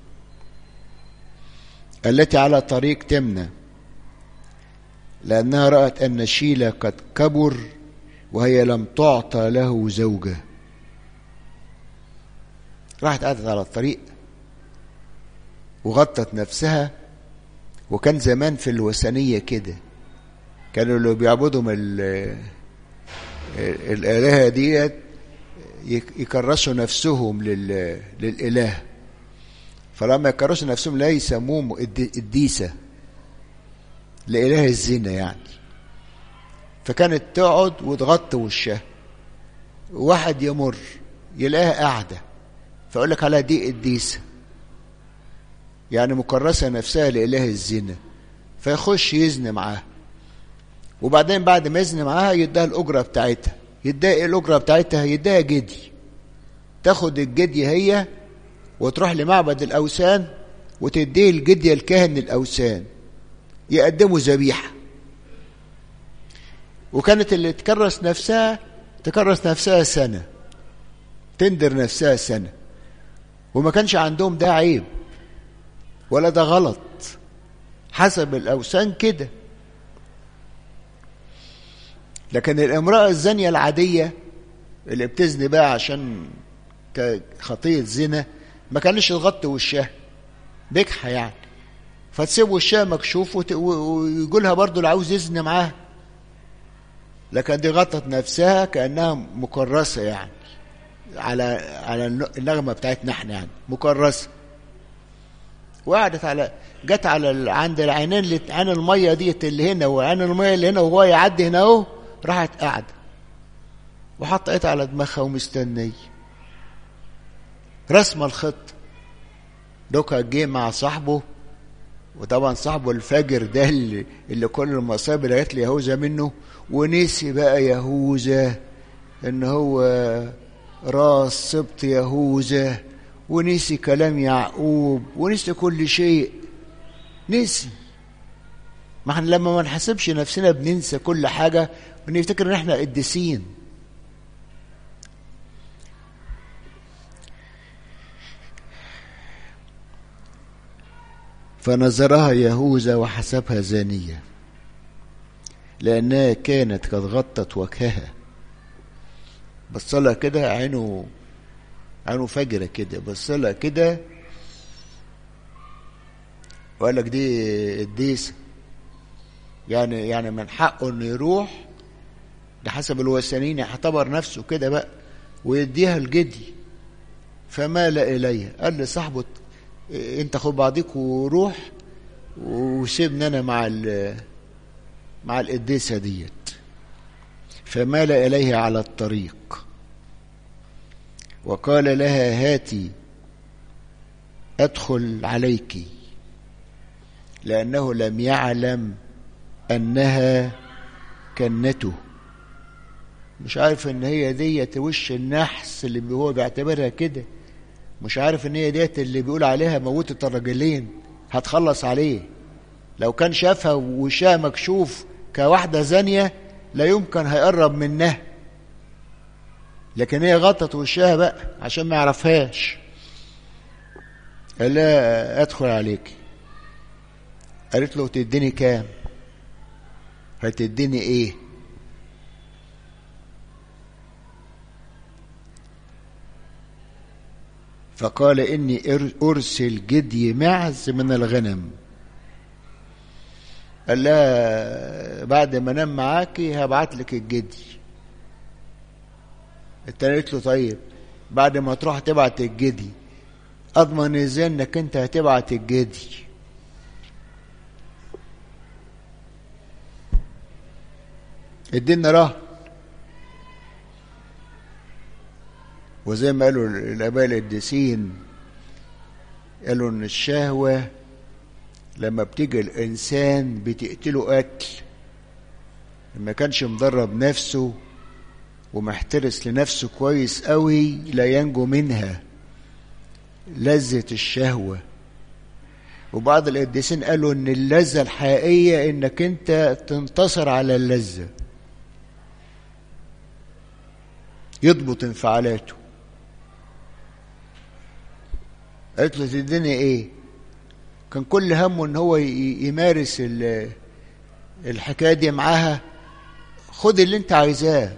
التي على طريق تمنى لأنها رأت أن شيلة قد كبر وهي لم تعطى له زوجة راحت قعدت على الطريق وغطت نفسها وكان زمان في الوثنية كده كانوا اللي بيعبدهم الآلهة ديت يكرسوا نفسهم للإله فلما يكرسوا نفسهم لا يسموهم الديسة لإله الزنا يعني فكانت تقعد وتغطي وشها واحد يمر يلاقيها قاعدة فيقول لك عليها دي الديسة يعني مكرسة نفسها لإله الزنا فيخش يزني معاها وبعدين بعد ما يزني معاها يديها الأجرة بتاعتها يديها إيه الأجرة بتاعتها يديها جدي تاخد الجدي هي وتروح لمعبد الأوثان وتديه الجدية الكاهن الأوثان يقدموا ذبيحة وكانت اللي تكرس نفسها تكرس نفسها سنة تندر نفسها سنة وما كانش عندهم ده عيب ولا ده غلط حسب الأوثان كده لكن الامرأة الزانية العادية اللي بتزني بقى عشان كخطية زنا ما كانش تغطي وشها بجحة يعني فتسيب وشها مكشوف وت... ويقولها برضو اللي عاوز يزني معاها لكن دي غطت نفسها كأنها مكرسة يعني على على النغمة بتاعتنا احنا يعني مكرسة وقعدت على جت على ال... عند العينين اللي عين المية ديت اللي هنا وعين المية اللي هنا وهو يعدي هنا اهو راحت قاعدة وحطت على دماغها ومستنية رسمة الخط دوكا جه مع صاحبه وطبعا صاحبه الفاجر ده اللي, اللي كل المصايب اللي جات ليهوذا منه ونسي بقى يهوذا ان هو راس سبط يهوذا ونسي كلام يعقوب ونسي كل شيء نسي ما احنا لما ما نحسبش نفسنا بننسى كل حاجة ونفتكر ان احنا قديسين فنظرها يهوذا وحسبها زانية لأنها كانت قد غطت وجهها بصلها كده عينه عينه فجرة كده بصلها كده وقال لك دي الديسة يعني يعني من حقه انه يروح ده حسب الوثنيين يعتبر نفسه كده بقى ويديها الجدي فمال اليها قال لصاحبه انت خد بعضيك وروح وسيبني انا مع مع القديسه ديت فمال اليها على الطريق وقال لها هاتي ادخل عليك لانه لم يعلم انها كنته مش عارف ان هي ديت وش النحس اللي هو بيعتبرها كده مش عارف ان هي ديت اللي بيقول عليها موتة الراجلين هتخلص عليه لو كان شافها وشها مكشوف كواحدة زانية لا يمكن هيقرب منها لكن هي غطت وشها بقى عشان ما يعرفهاش قال لها ادخل عليك قالت له تديني كام هتديني ايه فقال إني أرسل جدي معز من الغنم قال لها بعد ما انام معاكي هبعت لك الجدي التانية قالت له طيب بعد ما تروح تبعت الجدي اضمن ازاي انك انت هتبعت الجدي ادينا رهن وزي ما قالوا الاباء القديسين قالوا ان الشهوه لما بتيجي الانسان بتقتله قتل لما كانش مدرب نفسه ومحترس لنفسه كويس قوي لا ينجو منها لذة الشهوة وبعض القديسين قالوا ان اللذة الحقيقية انك انت تنتصر على اللذة يضبط انفعالاته قالت له تديني ايه كان كل همه ان هو يمارس الحكايه دي معاها خد اللي انت عايزاه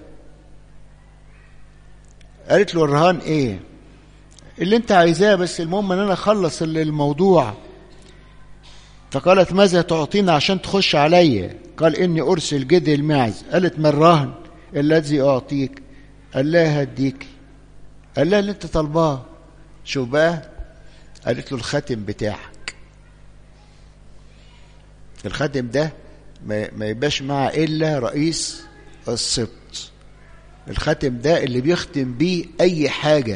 قالت له الرهان ايه اللي انت عايزاه بس المهم ان انا اخلص الموضوع فقالت ماذا تعطينا عشان تخش عليا قال اني ارسل جدي المعز قالت ما الرهن الذي اعطيك قال لها هديك قال لها اللي انت طالباه شوف بقى قالت له الخاتم بتاعك الخاتم ده ما يبقاش معه الا رئيس السبط الخاتم ده اللي بيختم بيه اي حاجه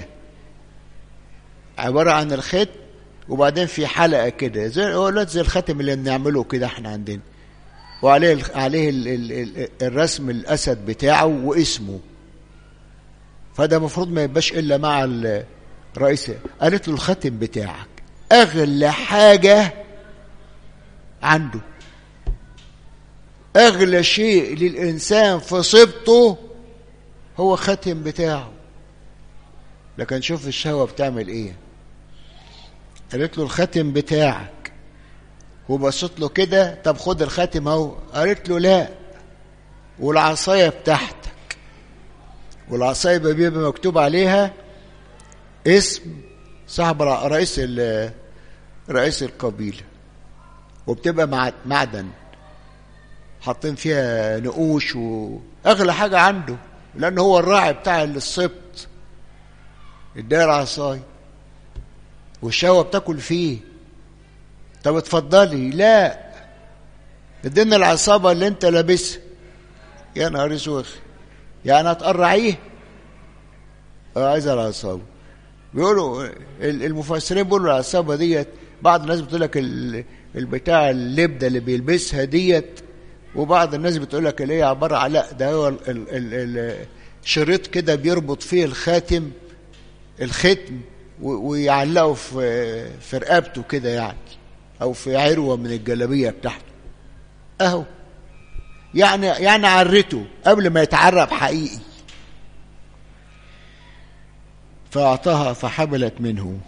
عباره عن الختم وبعدين في حلقه كده زي زي الخاتم اللي بنعمله كده احنا عندنا وعليه عليه ال ال ال الرسم الاسد بتاعه واسمه فده المفروض ما يبقاش الا مع الرئيس قالت له الخاتم بتاعك اغلى حاجه عنده اغلى شيء للانسان في صبته هو خاتم بتاعه لكن شوف الشهوه بتعمل ايه قالت له الخاتم بتاعك وبصت له كده طب خد الخاتم اهو قالت له لا والعصايه بتاعتك والعصايه بيبقى مكتوب عليها اسم صاحب رئيس رئيس القبيله وبتبقى معدن حاطين فيها نقوش واغلى حاجه عنده لان هو الراعي بتاع السبط اداها عصاي والشهوه بتاكل فيه طب اتفضلي لا ادينا العصابه اللي انت لابسها يا نهار اسود يعني هتقرعيه اه عايز العصابه بيقولوا المفسرين بيقولوا العصابه ديت بعض الناس بتقول لك البتاع اللبده اللي بيلبسها ديت وبعض الناس بتقول لك اللي هي عباره عن لا ده هو الشريط كده بيربط فيه الخاتم الختم ويعلقه في في رقبته كده يعني او في عروه من الجلابيه بتاعته اهو يعني يعني عرته قبل ما يتعرب حقيقي فأعطاها فحملت منه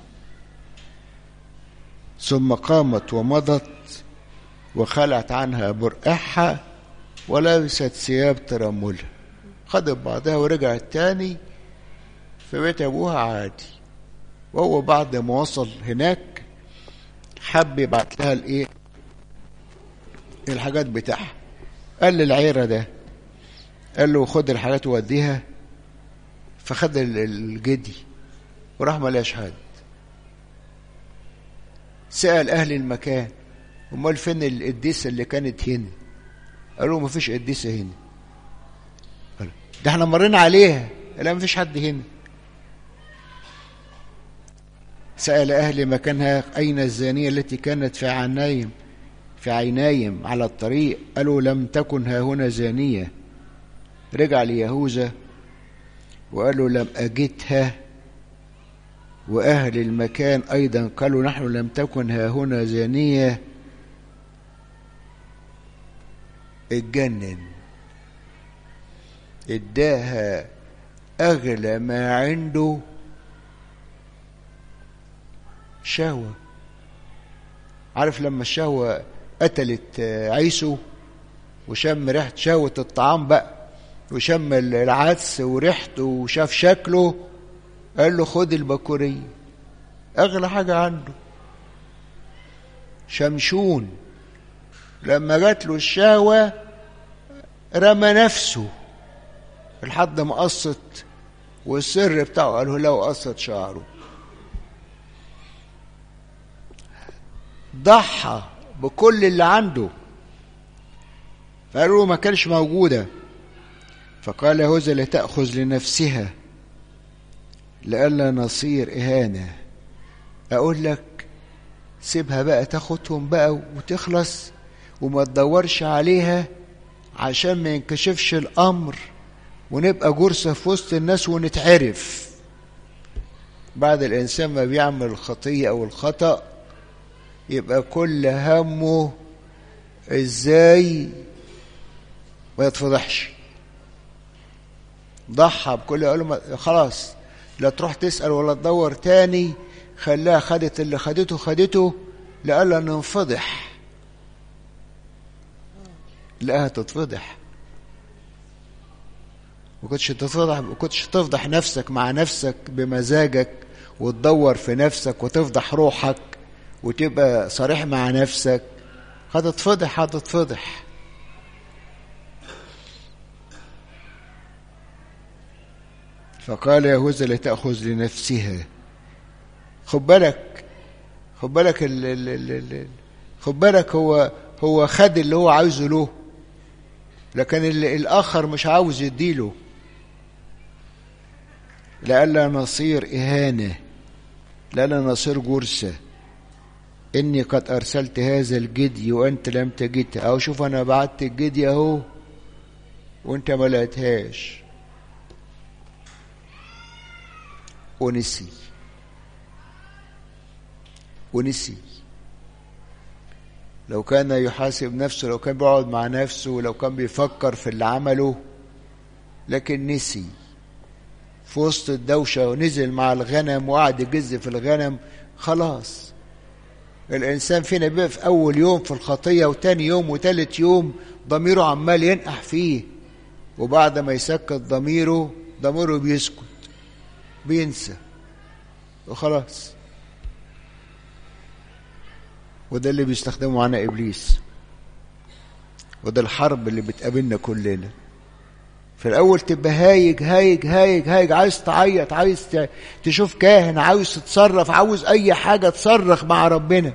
ثم قامت ومضت وخلعت عنها برقعها ولبست ثياب ترملها خدت بعضها ورجعت تاني في بيت أبوها عادي وهو بعد ما وصل هناك حب يبعت لها الايه الحاجات بتاعها قال للعيرة ده قال له خد الحاجات ووديها فخد الجدي وراح ما لقاش حد سأل أهل المكان أمال فين القديسة اللي كانت هنا قالوا ما فيش قديسة هنا قال ده احنا مرينا عليها لا ما فيش حد هنا سأل أهل مكانها أين الزانية التي كانت في عنايم في عينايم على الطريق قالوا لم تكن ها هنا زانية رجع ليهوذا وقالوا لم أجدها وأهل المكان أيضا قالوا نحن لم تكن ها هنا زانية اتجنن اداها أغلى ما عنده شهوة عارف لما الشهوة قتلت عيسو وشم ريحة شهوة الطعام بقى وشم العدس وريحته وشاف شكله قال له خد البكورية أغلى حاجة عنده شمشون لما جات له الشهوة رمى نفسه لحد ما قصت والسر بتاعه قال له لو قصت شعره ضحى بكل اللي عنده فقالوا ما كانش موجودة فقال يهوذا لتأخذ لنفسها لئلا نصير إهانة أقول لك سيبها بقى تاخدهم بقى وتخلص وما تدورش عليها عشان ما ينكشفش الأمر ونبقى جرسة في وسط الناس ونتعرف بعد الإنسان ما بيعمل الخطية أو الخطأ يبقى كل همه إزاي ما يتفضحش ضحى بكل قال له خلاص لا تروح تسأل ولا تدور تاني خلاها خدت اللي خدته خدته لألا ننفضح لقاها تتفضح ما كنتش تتفضح ما كنتش تفضح نفسك مع نفسك بمزاجك وتدور في نفسك وتفضح روحك وتبقى صريح مع نفسك هتتفضح هتتفضح فقال يهوذا لتأخذ لنفسها خد بالك خد بالك ال ال ال ال خد بالك هو هو خد اللي هو عاوزه له لكن الآخر مش عاوز يديله لئلا نصير إهانة لئلا نصير جرسة إني قد أرسلت هذا الجدي وأنت لم تجده أو شوف أنا بعت الجدي أهو وأنت ما لقيتهاش ونسي ونسي لو كان يحاسب نفسه لو كان بيقعد مع نفسه لو كان بيفكر في اللي عمله لكن نسي في وسط الدوشة ونزل مع الغنم وقعد يجز في الغنم خلاص الإنسان فينا بيبقى في أول يوم في الخطية وتاني يوم وتالت يوم ضميره عمال ينقح فيه وبعد ما يسكت ضميره ضميره بيسكت بينسى وخلاص وده اللي بيستخدمه معانا ابليس وده الحرب اللي بتقابلنا كلنا في الاول تبقى هايج هايج هايج هايج عايز تعيط عايز تشوف كاهن عاوز تتصرف عاوز اي حاجه تصرخ مع ربنا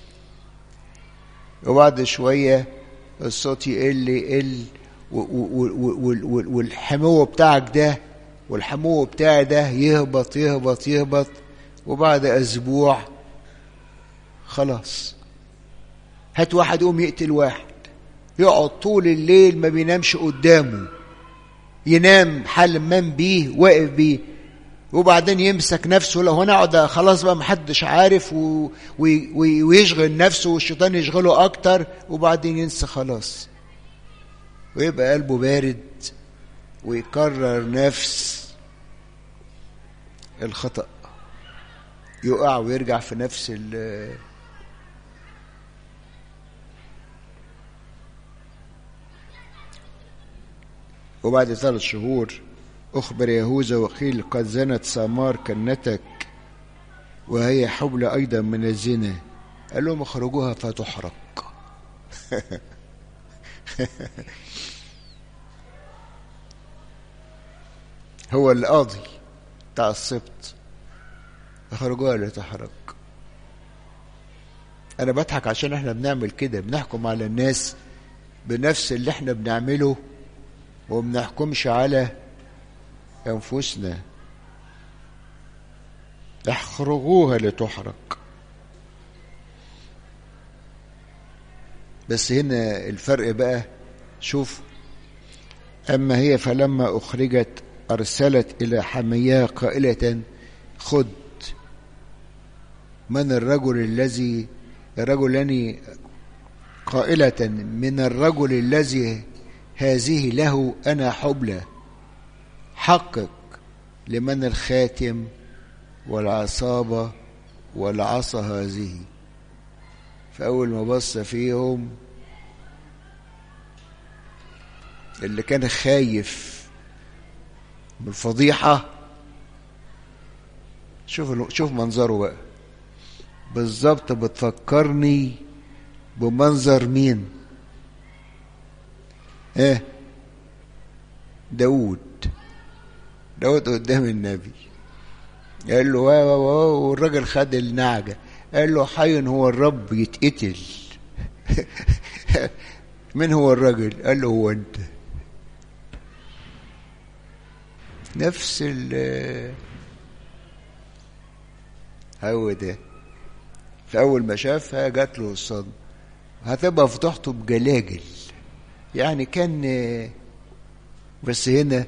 وبعد شويه الصوت يقل يقل والحمو بتاعك ده والحمو بتاعي ده يهبط يهبط يهبط وبعد اسبوع خلاص هات واحد يقوم يقتل واحد يقعد طول الليل ما بينامش قدامه ينام حلمان بيه واقف بيه وبعدين يمسك نفسه لو هنا اقعد خلاص بقى محدش عارف و... و... ويشغل نفسه والشيطان يشغله اكتر وبعدين ينسى خلاص ويبقى قلبه بارد ويكرر نفس الخطأ يقع ويرجع في نفس ال وبعد ثلاث شهور أخبر يهوذا وقيل قد زنت سامار كنتك وهي حبل أيضا من الزنا قال لهم اخرجوها فتحرق هو القاضي بتاع السبط اخرجوها لتحرق انا بضحك عشان احنا بنعمل كده بنحكم على الناس بنفس اللي احنا بنعمله وبنحكمش على انفسنا اخرجوها لتحرق بس هنا الفرق بقى شوف اما هي فلما اخرجت ارسلت الى حمياه قائله خذ من الرجل الذي رجلان قائلة من الرجل الذي هذه له أنا حبلى حقق لمن الخاتم والعصابة والعصا هذه فأول ما بص فيهم اللي كان خايف من الفضيحة شوف شوف منظره بقى بالظبط بتفكرني بمنظر مين ايه داود داود قدام النبي قال له وا وا والراجل خد النعجة قال له حي هو الرب يتقتل من هو الرجل قال له هو انت نفس ال هو ده فأول ما شافها جات له الصدمة هتبقى فضحته بجلاجل يعني كان بس هنا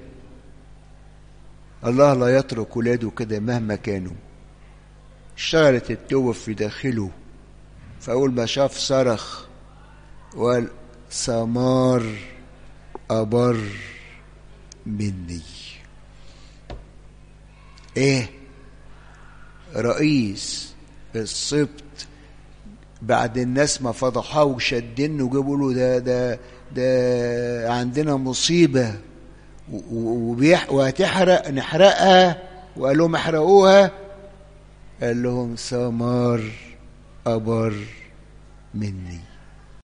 الله لا يترك ولاده كده مهما كانوا اشتغلت التوبة في داخله فأول ما شاف صرخ وقال سمار أبر مني ايه رئيس السبط بعد الناس ما فضحوه وشدنه وجابوا له ده ده ده عندنا مصيبه وبيح وهتحرق نحرقها وقال لهم احرقوها قال لهم سمار أبر مني